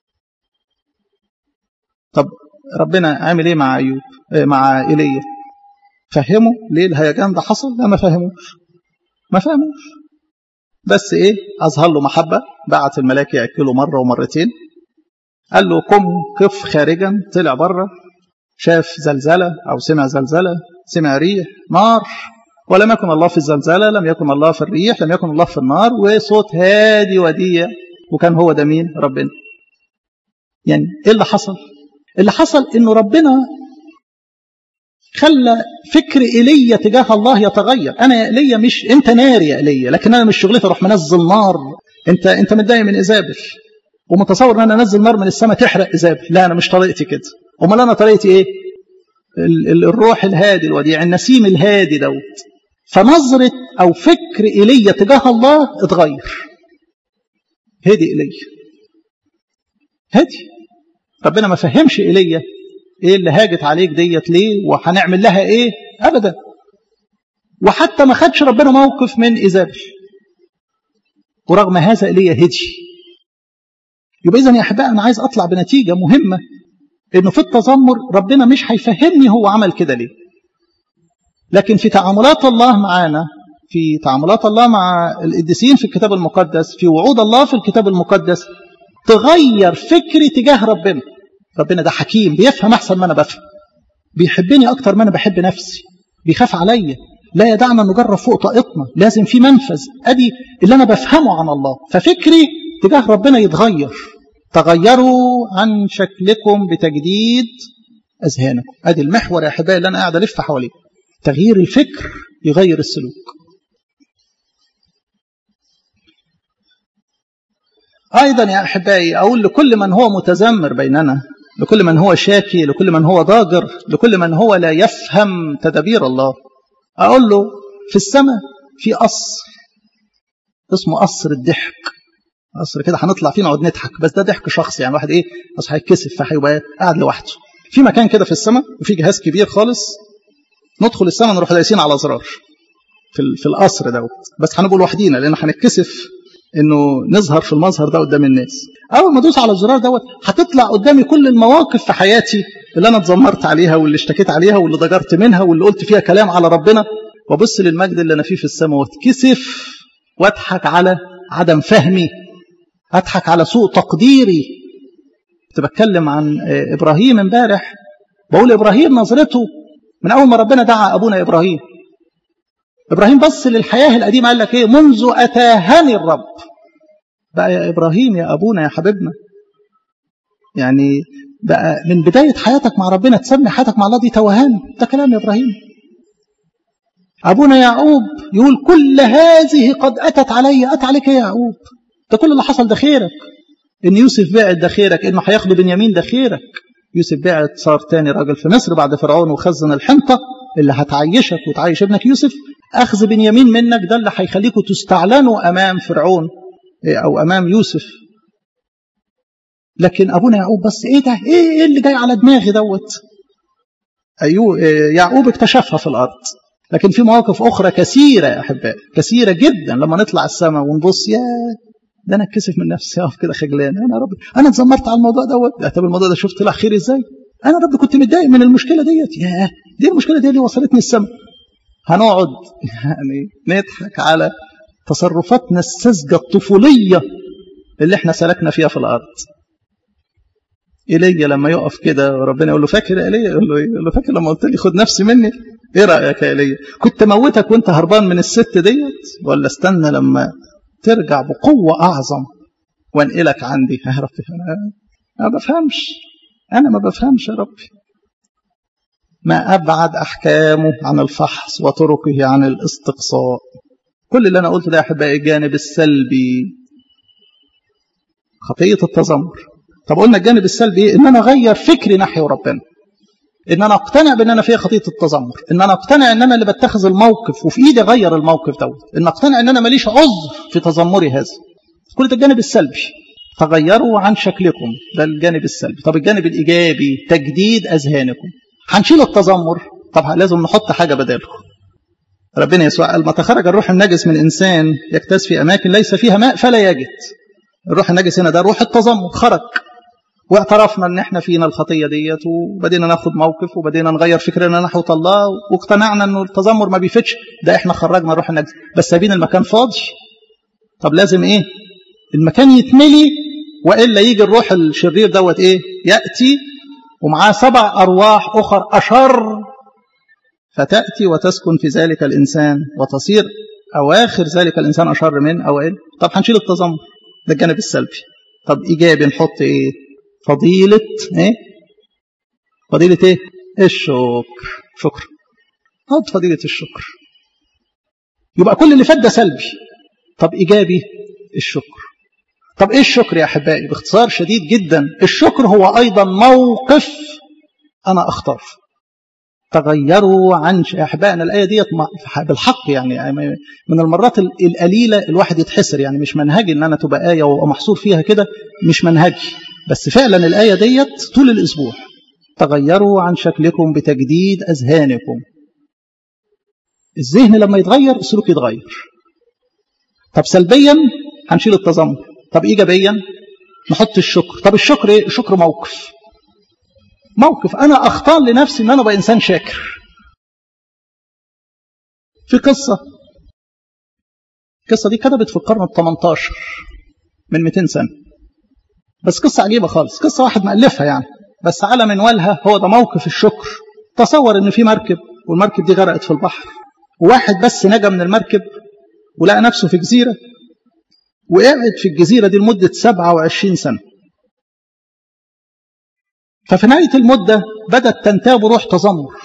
Speaker 1: طب ربنا عامل ايه مع ايوب إيه مع ايليا فهموا ليه الهيجان ده حصل لا ما فهموش ما فهموش بس ايه اظهر له محبه بعت الملاك ياكله مره ومرتين قال له قم قف خارجا طلع بره شاف زلزله او سمع زلزله سمع ريح نار ولم يكن الله في الزلزله لم يكن الله في الريح لم يكن الله في النار وصوت هادي وديع وكان هو ده مين ربنا يعني ايه اللي حصل اللي حصل انه ربنا خلى فكر ايليا تجاه الله يتغير انا يا ايليا مش انت نار يا ايليا لكن انا مش شغلتي اروح منزل نار انت انت متضايق من ايزابل ومتصور ان انا انزل نار من السماء تحرق ايزابل لا انا مش طريقتي كده امال انا طريقتي ايه ال ال الروح الهادي الوديع النسيم الهادي دوت فنظرة او فكر ايليا تجاه الله اتغير هدي ايليا هدي ربنا ما فهمش ايليا ايه اللي هاجت عليك ديت ليه وهنعمل لها ايه ابدا وحتى ما خدش ربنا موقف من ايزابل ورغم هذا ايليا هدي يبقى اذا يا احبائي انا عايز اطلع بنتيجه مهمه انه في التذمر ربنا مش هيفهمني هو عمل كده ليه لكن في تعاملات الله معانا في تعاملات الله مع القديسين في الكتاب المقدس في وعود الله في الكتاب المقدس تغير فكري تجاه ربنا ربنا ده حكيم بيفهم احسن ما انا بفهم بيحبني اكتر ما انا بحب نفسي بيخاف عليا لا يدعنا نجرب فوق طاقتنا لازم في منفذ ادي اللي انا بفهمه عن الله ففكري تجاه ربنا يتغير تغيروا عن شكلكم بتجديد اذهانكم ادي المحور يا احبائي اللي انا قاعد الف حواليه تغيير الفكر يغير السلوك أيضا يا أحبائي أقول لكل من هو متذمر بيننا لكل من هو شاكي لكل من هو ضاجر لكل من هو لا يفهم تدابير الله أقول له في السماء في قصر اسمه قصر الضحك قصر كده هنطلع فيه نقعد نضحك بس ده ضحك شخصي يعني واحد ايه بس هيتكسف فهيبقى قاعد لوحده في مكان كده في السماء وفي جهاز كبير خالص ندخل السماء نروح دايسين على زرار في في القصر دوت بس هنبقى لوحدينا لان هنتكسف انه نظهر في المظهر ده قدام الناس اول ما ادوس على الزرار دوت هتطلع قدامي كل المواقف في حياتي اللي انا اتذمرت عليها واللي اشتكيت عليها واللي ضجرت منها واللي قلت فيها كلام على ربنا وابص للمجد اللي انا فيه في السماء واتكسف واضحك على عدم فهمي اضحك على سوء تقديري كنت بتكلم عن ابراهيم امبارح بقول ابراهيم نظرته من اول ما ربنا دعا ابونا ابراهيم ابراهيم بص للحياه القديمه قال لك ايه منذ اتاهني الرب بقى يا ابراهيم يا ابونا يا حبيبنا يعني بقى من بدايه حياتك مع ربنا تسمي حياتك مع الله دي توهان ده كلام يا ابراهيم ابونا يعقوب يقول كل هذه قد اتت علي اتى عليك يا يعقوب ده كل اللي حصل ده خيرك ان يوسف بعد ده خيرك انه هياخده بنيامين ده خيرك يوسف بعد صار تاني راجل في مصر بعد فرعون وخزن الحنطه اللي هتعيشك وتعيش ابنك يوسف اخذ بنيامين منك ده اللي هيخليكم تستعلنوا امام فرعون او امام يوسف لكن ابونا يعقوب بس ايه ده ايه, إيه اللي جاي على دماغي دوت ايوه يعقوب اكتشفها في الارض لكن في مواقف اخرى كثيره يا احبائي كثيره جدا لما نطلع السماء ونبص يا ده انا اتكسف من نفسي اقف كده خجلان انا رب انا اتذمرت على الموضوع دوت طب الموضوع ده شفت طلع خير ازاي انا رب كنت متضايق من المشكله ديت يا دي المشكله دي اللي وصلتني السماء هنقعد يعني نضحك على تصرفاتنا الساذجه الطفوليه اللي احنا سلكنا فيها في الارض ايليا لما يقف كده وربنا يقول له فاكر يا ايليا يقول له ايه يقول له فاكر لما قلت لي خد نفسي مني ايه رايك يا ايليا كنت موتك وانت هربان من الست ديت ولا استنى لما ترجع بقوه اعظم وانقلك عندي يا رب انا ما بفهمش انا ما بفهمش يا ربي ما ابعد احكامه عن الفحص وطرقه عن الاستقصاء كل اللي انا قلته ده يا احبائي الجانب السلبي خطيه التذمر طب قلنا الجانب السلبي ايه ان انا اغير فكري نحو ربنا ان انا اقتنع بان انا فيها خطيه التذمر ان انا اقتنع ان انا اللي بتخذ الموقف وفي ايدي اغير الموقف دوت ان اقتنع ان انا ماليش عذر في تذمري هذا كل ده الجانب السلبي تغيروا عن شكلكم ده الجانب السلبي طب الجانب الايجابي تجديد اذهانكم هنشيل التذمر طب لازم نحط حاجه بداله ربنا يسوع قال ما تخرج الروح النجس من انسان يكتاز في اماكن ليس فيها ماء فلا يجد الروح النجس هنا ده روح التذمر خرج واعترفنا ان احنا فينا الخطيه ديت وبدينا ناخد موقف وبدينا نغير فكرنا نحو الله واقتنعنا انه التذمر ما بيفتش ده احنا خرجنا الروح النجس بس سايبين المكان فاضي طب لازم ايه المكان يتملي والا يجي الروح الشرير دوت ايه ياتي ومعاه سبع ارواح اخر اشر فتاتي وتسكن في ذلك الانسان وتصير اواخر ذلك الانسان اشر من اوائل طب هنشيل التذمر ده الجانب السلبي طب ايجابي نحط ايه فضيله ايه فضيله ايه الشكر شكر حط فضيله الشكر يبقى كل اللي فات ده سلبي طب ايجابي الشكر طب ايه الشكر يا احبائي باختصار شديد جدا الشكر هو ايضا موقف انا اختار تغيروا عن يا احبائنا الايه ديت بالحق يعني من المرات القليله الواحد يتحسر يعني مش منهجي ان انا تبقى ايه ومحصور فيها كده مش منهجي بس فعلا الايه ديت طول الاسبوع تغيروا عن شكلكم بتجديد اذهانكم الذهن لما يتغير السلوك يتغير طب سلبيا هنشيل التذمر طب ايجابيا نحط الشكر طب الشكر ايه الشكر موقف موقف انا اختار لنفسي ان انا ابقى انسان شاكر في قصه القصه دي كتبت في القرن ال 18 من 200 سنه بس قصه عجيبه خالص قصه واحد مالفها يعني بس على منوالها هو ده موقف الشكر تصور ان في مركب والمركب دي غرقت في البحر وواحد بس نجا من المركب ولقى نفسه في جزيره وقعد في الجزيرة دي لمدة 27 سنة ففي نهاية المدة بدأت تنتاب روح تذمر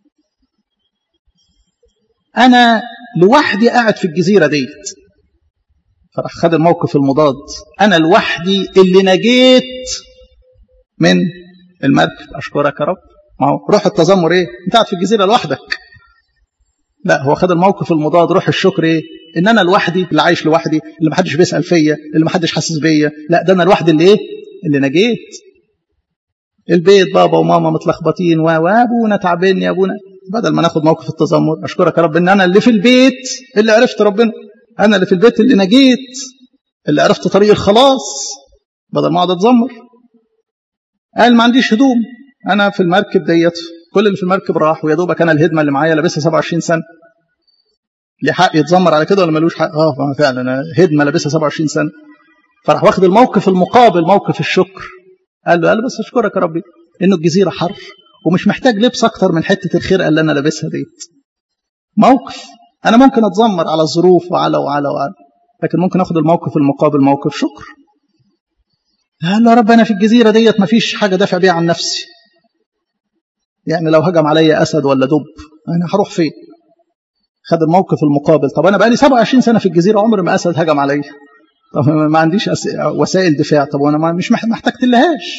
Speaker 1: أنا لوحدي قاعد في الجزيرة ديت فراح خد الموقف المضاد أنا لوحدي اللي نجيت من المركب أشكرك يا رب ما هو روح التذمر إيه؟ أنت قاعد في الجزيرة لوحدك لا هو خد الموقف المضاد روح الشكر ايه ان انا لوحدي اللي عايش لوحدي اللي محدش بيسال فيا اللي محدش حاسس بيا لا ده انا لوحدي اللي ايه اللي نجيت البيت بابا وماما متلخبطين وابونا تعبان يا ابونا بدل ما ناخد موقف التذمر اشكرك يا رب ان انا اللي في البيت اللي عرفت ربنا انا اللي في البيت اللي نجيت اللي عرفت طريق الخلاص بدل ما اقعد اتذمر قال ما عنديش هدوم انا في المركب ديت كل اللي في المركب راح ويا دوبك انا الهدمه اللي معايا لابسها 27 سنه ليه حق يتذمر على كده ولا ملوش حق اه فعلا انا هدمه لابسها 27 سنه فراح واخد الموقف المقابل موقف الشكر قال له قال له بس اشكرك يا ربي انه الجزيره حر ومش محتاج لبس اكتر من حته الخير اللي انا لابسها ديت موقف انا ممكن اتذمر على الظروف وعلى وعلى وعلى لكن ممكن اخد الموقف المقابل موقف شكر قال له يا رب انا في الجزيره ديت مفيش حاجه دافع بيها عن نفسي يعني لو هجم عليا اسد ولا دب انا هروح فين خد الموقف المقابل طب انا بقالي 27 سنه في الجزيره عمر ما اسد هجم عليا طب ما عنديش أس... وسائل دفاع طب وانا ما مش ما احتجتلهاش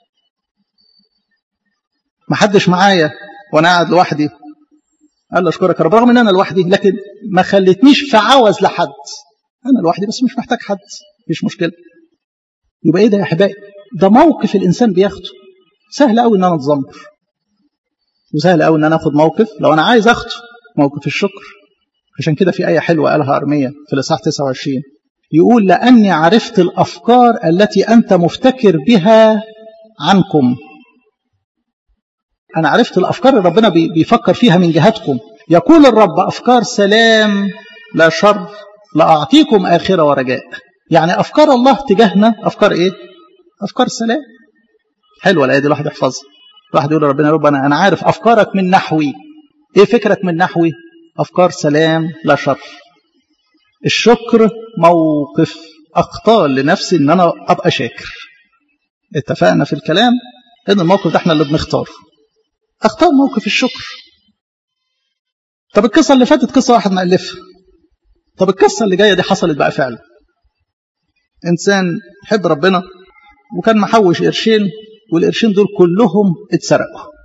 Speaker 1: ما حدش معايا وانا قاعد لوحدي قال له اشكرك يا رب رغم ان انا لوحدي لكن ما خلتنيش في عوز لحد انا لوحدي بس مش محتاج حد مفيش مشكله يبقى ايه ده يا احبائي ده موقف الانسان بياخده سهل قوي ان انا اتذمر وسهل قوي ان انا اخد موقف لو انا عايز اخده موقف الشكر عشان كده في آية حلوة قالها أرمية في الإصحاح 29 يقول لأني عرفت الأفكار التي أنت مفتكر بها عنكم أنا عرفت الأفكار اللي ربنا بيفكر فيها من جهتكم يقول الرب أفكار سلام لا شر لأعطيكم آخرة ورجاء يعني أفكار الله تجاهنا أفكار إيه؟ أفكار سلام حلوة الآية دي الواحد يحفظها الواحد يقول ربنا يا رب أنا أنا عارف أفكارك من نحوي إيه فكرك من نحوي؟ أفكار سلام لا شر الشكر موقف أختار لنفسي إن أنا أبقى شاكر اتفقنا في الكلام إن الموقف ده إحنا اللي بنختاره أختار موقف الشكر طب القصة اللي فاتت قصة واحد مألفها طب القصة اللي جاية دي حصلت بقى فعلا إنسان حب ربنا وكان محوش قرشين والقرشين دول كلهم اتسرقوا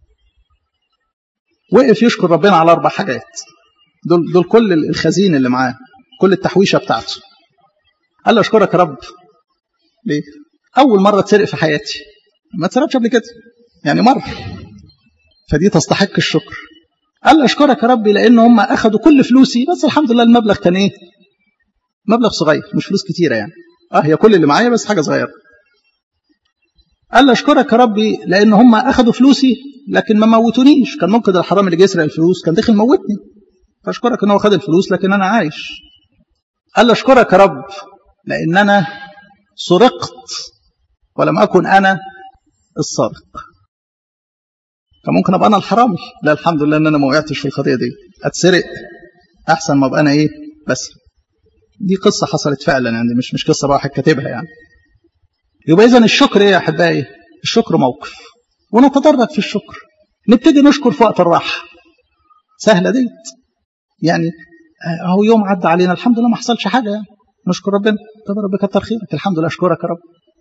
Speaker 1: وقف يشكر ربنا على أربع حاجات دول, دول كل الخزين اللي معاه كل التحويشة بتاعته قال له أشكرك يا رب ليه؟ أول مرة تسرق في حياتي ما اتسرقتش قبل كده يعني مرة فدي تستحق الشكر قال له أشكرك يا ربي لأن هم أخذوا كل فلوسي بس الحمد لله المبلغ كان إيه؟ مبلغ صغير مش فلوس كتيرة يعني اه هي كل اللي معايا بس حاجة صغيرة قال له أشكرك يا ربي لأن هم أخذوا فلوسي لكن ما موتونيش كان ممكن الحرام اللي جه يسرق الفلوس كان دخل موتني فأشكرك إن هو خد الفلوس لكن أنا عايش قال له أشكرك يا رب لأن أنا سرقت ولم أكن أنا السارق كان ممكن أبقى أنا الحرامي لا الحمد لله إن أنا ما وقعتش في الخطية دي أتسرق أحسن ما أبقى أنا إيه بس دي قصة حصلت فعلا يعني مش مش قصة بقى واحد كاتبها يعني يبقى إذا الشكر إيه يا أحبائي؟ الشكر موقف ونتدرج في الشكر نبتدي نشكر في وقت الراحة سهلة ديت يعني أهو يوم عدى علينا الحمد لله ما حصلش حاجة يعني نشكر ربنا طب ربك كتر خيرك الحمد لله أشكرك يا رب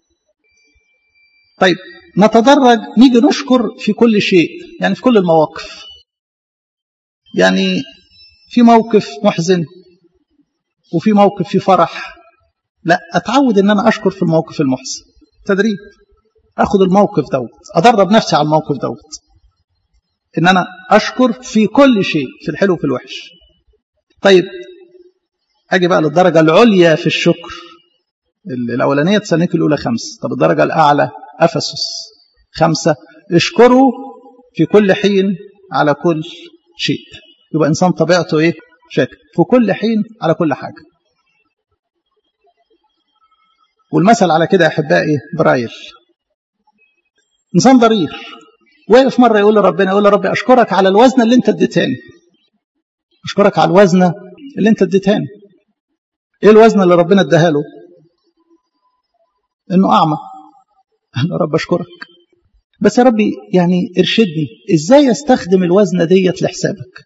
Speaker 1: طيب نتدرج نيجي نشكر في كل شيء يعني في كل المواقف يعني في موقف محزن وفي موقف في فرح لا اتعود ان انا اشكر في الموقف المحزن تدريب اخد الموقف دوت ادرب نفسي على الموقف دوت ان انا اشكر في كل شيء في الحلو وفي الوحش طيب اجي بقى للدرجه العليا في الشكر الاولانيه تسالونيك الاولى خمسه طب الدرجه الاعلى افسس خمسه اشكروا في كل حين على كل شيء يبقى انسان طبيعته ايه شاكر في كل حين على كل حاجه والمثل على كده يا احبائي برايل انسان ضرير واقف مره يقول لربنا يقول لربي اشكرك على الوزنه اللي انت اديتاني اشكرك على الوزنه اللي انت اديتاني ايه الوزنه اللي ربنا اداها له انه اعمى انا رب اشكرك بس يا ربي يعني ارشدني ازاي استخدم الوزنه ديت لحسابك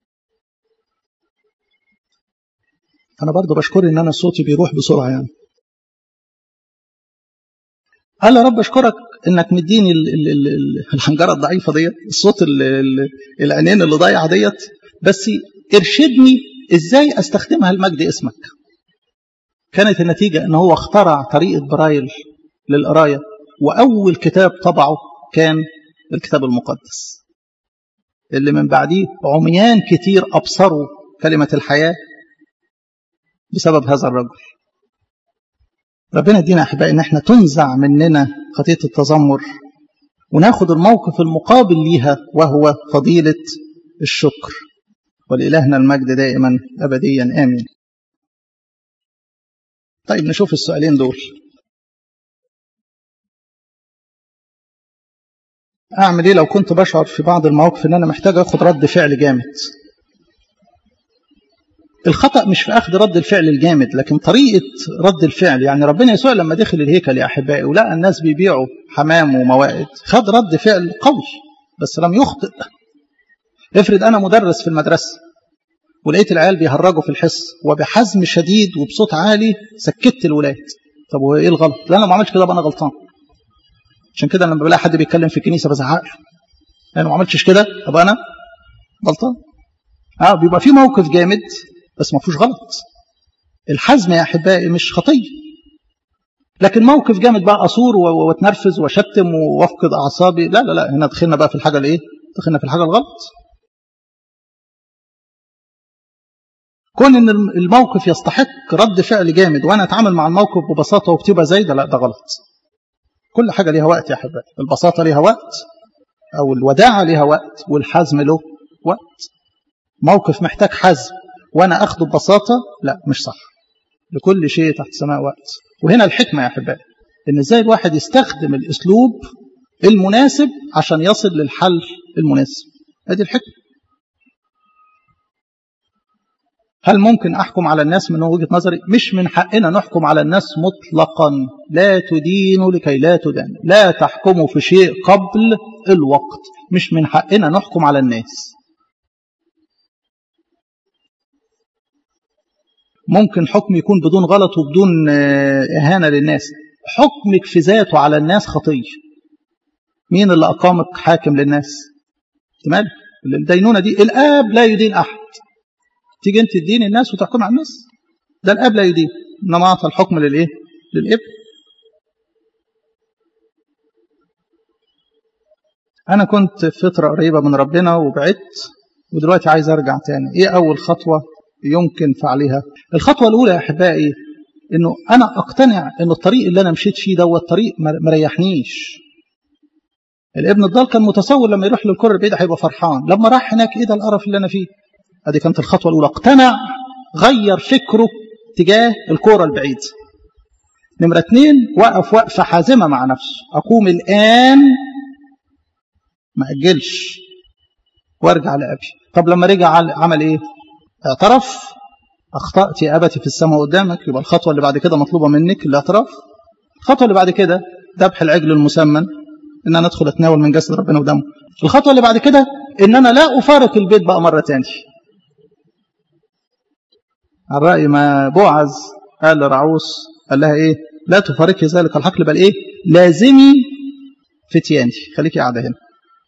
Speaker 1: انا برضه بشكر ان انا صوتي بيروح بسرعه يعني قال يا رب اشكرك انك مديني الحنجره الضعيفه ديت الصوت العينين اللي ضايعه ديت بس ارشدني ازاي استخدمها لمجد اسمك كانت النتيجه ان هو اخترع طريقه برايل للقرايه واول كتاب طبعه كان الكتاب المقدس اللي من بعديه عميان كتير ابصروا كلمه الحياه بسبب هذا الرجل ربنا يدينا احبائي ان احنا تنزع مننا خطيه التذمر وناخد الموقف المقابل ليها وهو فضيله الشكر ولإلهنا المجد دائما ابديا امين طيب نشوف السؤالين دول اعمل ايه لو كنت بشعر في بعض المواقف ان انا محتاج اخد رد فعل جامد الخطأ مش في أخذ رد الفعل الجامد لكن طريقة رد الفعل يعني ربنا يسوع لما دخل الهيكل يا أحبائي ولقى الناس بيبيعوا حمام وموائد خد رد فعل قوي بس لم يخطئ افرض أنا مدرس في المدرسة ولقيت العيال بيهرجوا في الحصة وبحزم شديد وبصوت عالي سكت الولاد طب هو ايه الغلط؟ لا انا ما عملتش كده ابقى انا غلطان عشان كده لما بلاقي حد بيتكلم في الكنيسه بزعق له انا ما عملتش كده ابقى انا غلطان اه بيبقى في موقف جامد بس ما فيهوش غلط الحزم يا احبائي مش خطيه لكن موقف جامد بقى اصور واتنرفز واشتم وافقد اعصابي لا لا لا هنا دخلنا بقى في الحاجه الايه دخلنا في الحاجه الغلط كون ان الموقف يستحق رد فعل جامد وانا اتعامل مع الموقف ببساطه وبتبقى زايده لا ده غلط كل حاجه ليها وقت يا احبائي البساطه ليها وقت او الوداعه ليها وقت والحزم له وقت موقف محتاج حزم وانا اخده ببساطه لا مش صح لكل شيء تحت السماء وقت وهنا الحكمه يا احبائي ان ازاي الواحد يستخدم الاسلوب المناسب عشان يصل للحل المناسب هذه الحكمه هل ممكن احكم على الناس من وجهه نظري مش من حقنا نحكم على الناس مطلقا لا تدينوا لكي لا تدان لا تحكموا في شيء قبل الوقت مش من حقنا نحكم على الناس ممكن حكم يكون بدون غلط وبدون إهانة للناس حكمك في ذاته على الناس خطية مين اللي أقامك حاكم للناس مالك الدينونة دي الآب لا يدين أحد تيجي أنت تدين الناس وتحكم على الناس ده الآب لا يدين إنما أعطى الحكم للإيه للابن أنا كنت في فترة قريبة من ربنا وبعدت ودلوقتي عايز أرجع تاني إيه أول خطوة يمكن فعلها الخطوة الأولى يا أحبائي إنه أنا أقتنع إن الطريق اللي أنا مشيت فيه ده الطريق مريحنيش الابن الضال كان متصور لما يروح للكرة البعيدة هيبقى فرحان لما راح هناك إيه ده القرف اللي أنا فيه أدي كانت الخطوة الأولى اقتنع غير فكره تجاه الكرة البعيدة نمرة اتنين وقف وقفة حازمة مع نفسه أقوم الآن ما أجلش وارجع لأبي طب لما رجع عمل إيه اعترف أخطأت يا أبتي في السماء قدامك يبقى الخطوة اللي بعد كده مطلوبة منك الاعتراف الخطوة اللي بعد كده ذبح العجل المسمن إن أنا أدخل أتناول من جسد ربنا ودمه الخطوة اللي بعد كده إن أنا لا أفارق البيت بقى مرة تاني على رأي ما بوعز قال لرعوس قال لها إيه لا تفارقي ذلك الحقل بل إيه لازمي فتياني خليكي قاعدة هنا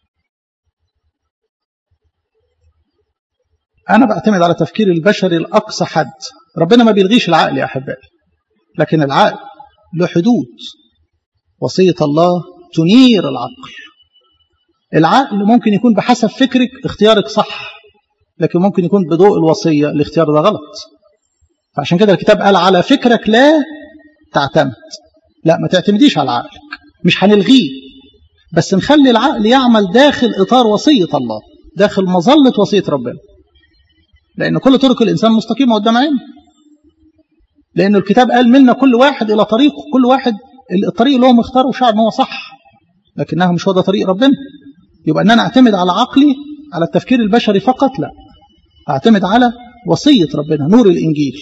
Speaker 1: أنا بعتمد على تفكير البشري الأقصى حد ربنا ما بيلغيش العقل يا أحبائي لكن العقل له حدود وصية الله تنير العقل العقل ممكن يكون بحسب فكرك اختيارك صح لكن ممكن يكون بضوء الوصية الاختيار ده غلط فعشان كده الكتاب قال على فكرك لا تعتمد لا ما تعتمديش على عقلك مش هنلغيه بس نخلي العقل يعمل داخل إطار وصية الله داخل مظلة وصية ربنا لأن كل طرق الإنسان مستقيمة قدام عينه لأن الكتاب قال منا كل واحد إلى طريقه كل واحد الطريق اللي هو مختاره وشعر ان هو صح لكنها مش هو ده طريق ربنا يبقى ان انا اعتمد على عقلي على التفكير البشري فقط لا اعتمد على وصية ربنا نور الانجيل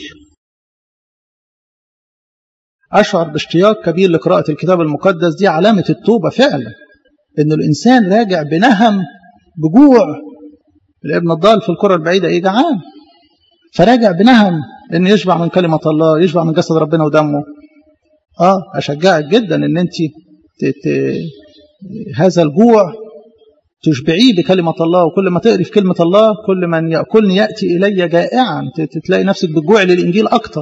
Speaker 1: اشعر باشتياق كبير لقراءة الكتاب المقدس دي علامة التوبة فعلا ان الانسان راجع بنهم بجوع الابن الضال في الكرة البعيدة ايه جعان فراجع بنهم ان يشبع من كلمة الله يشبع من جسد ربنا ودمه اه اشجعك جدا ان انت هذا الجوع تشبعيه بكلمة الله وكل ما تقري في كلمة الله كل من يأكلني يأتي إلي جائعا تلاقي نفسك بالجوع للإنجيل أكتر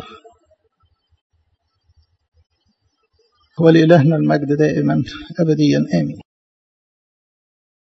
Speaker 1: ولإلهنا المجد دائما أبديا آمين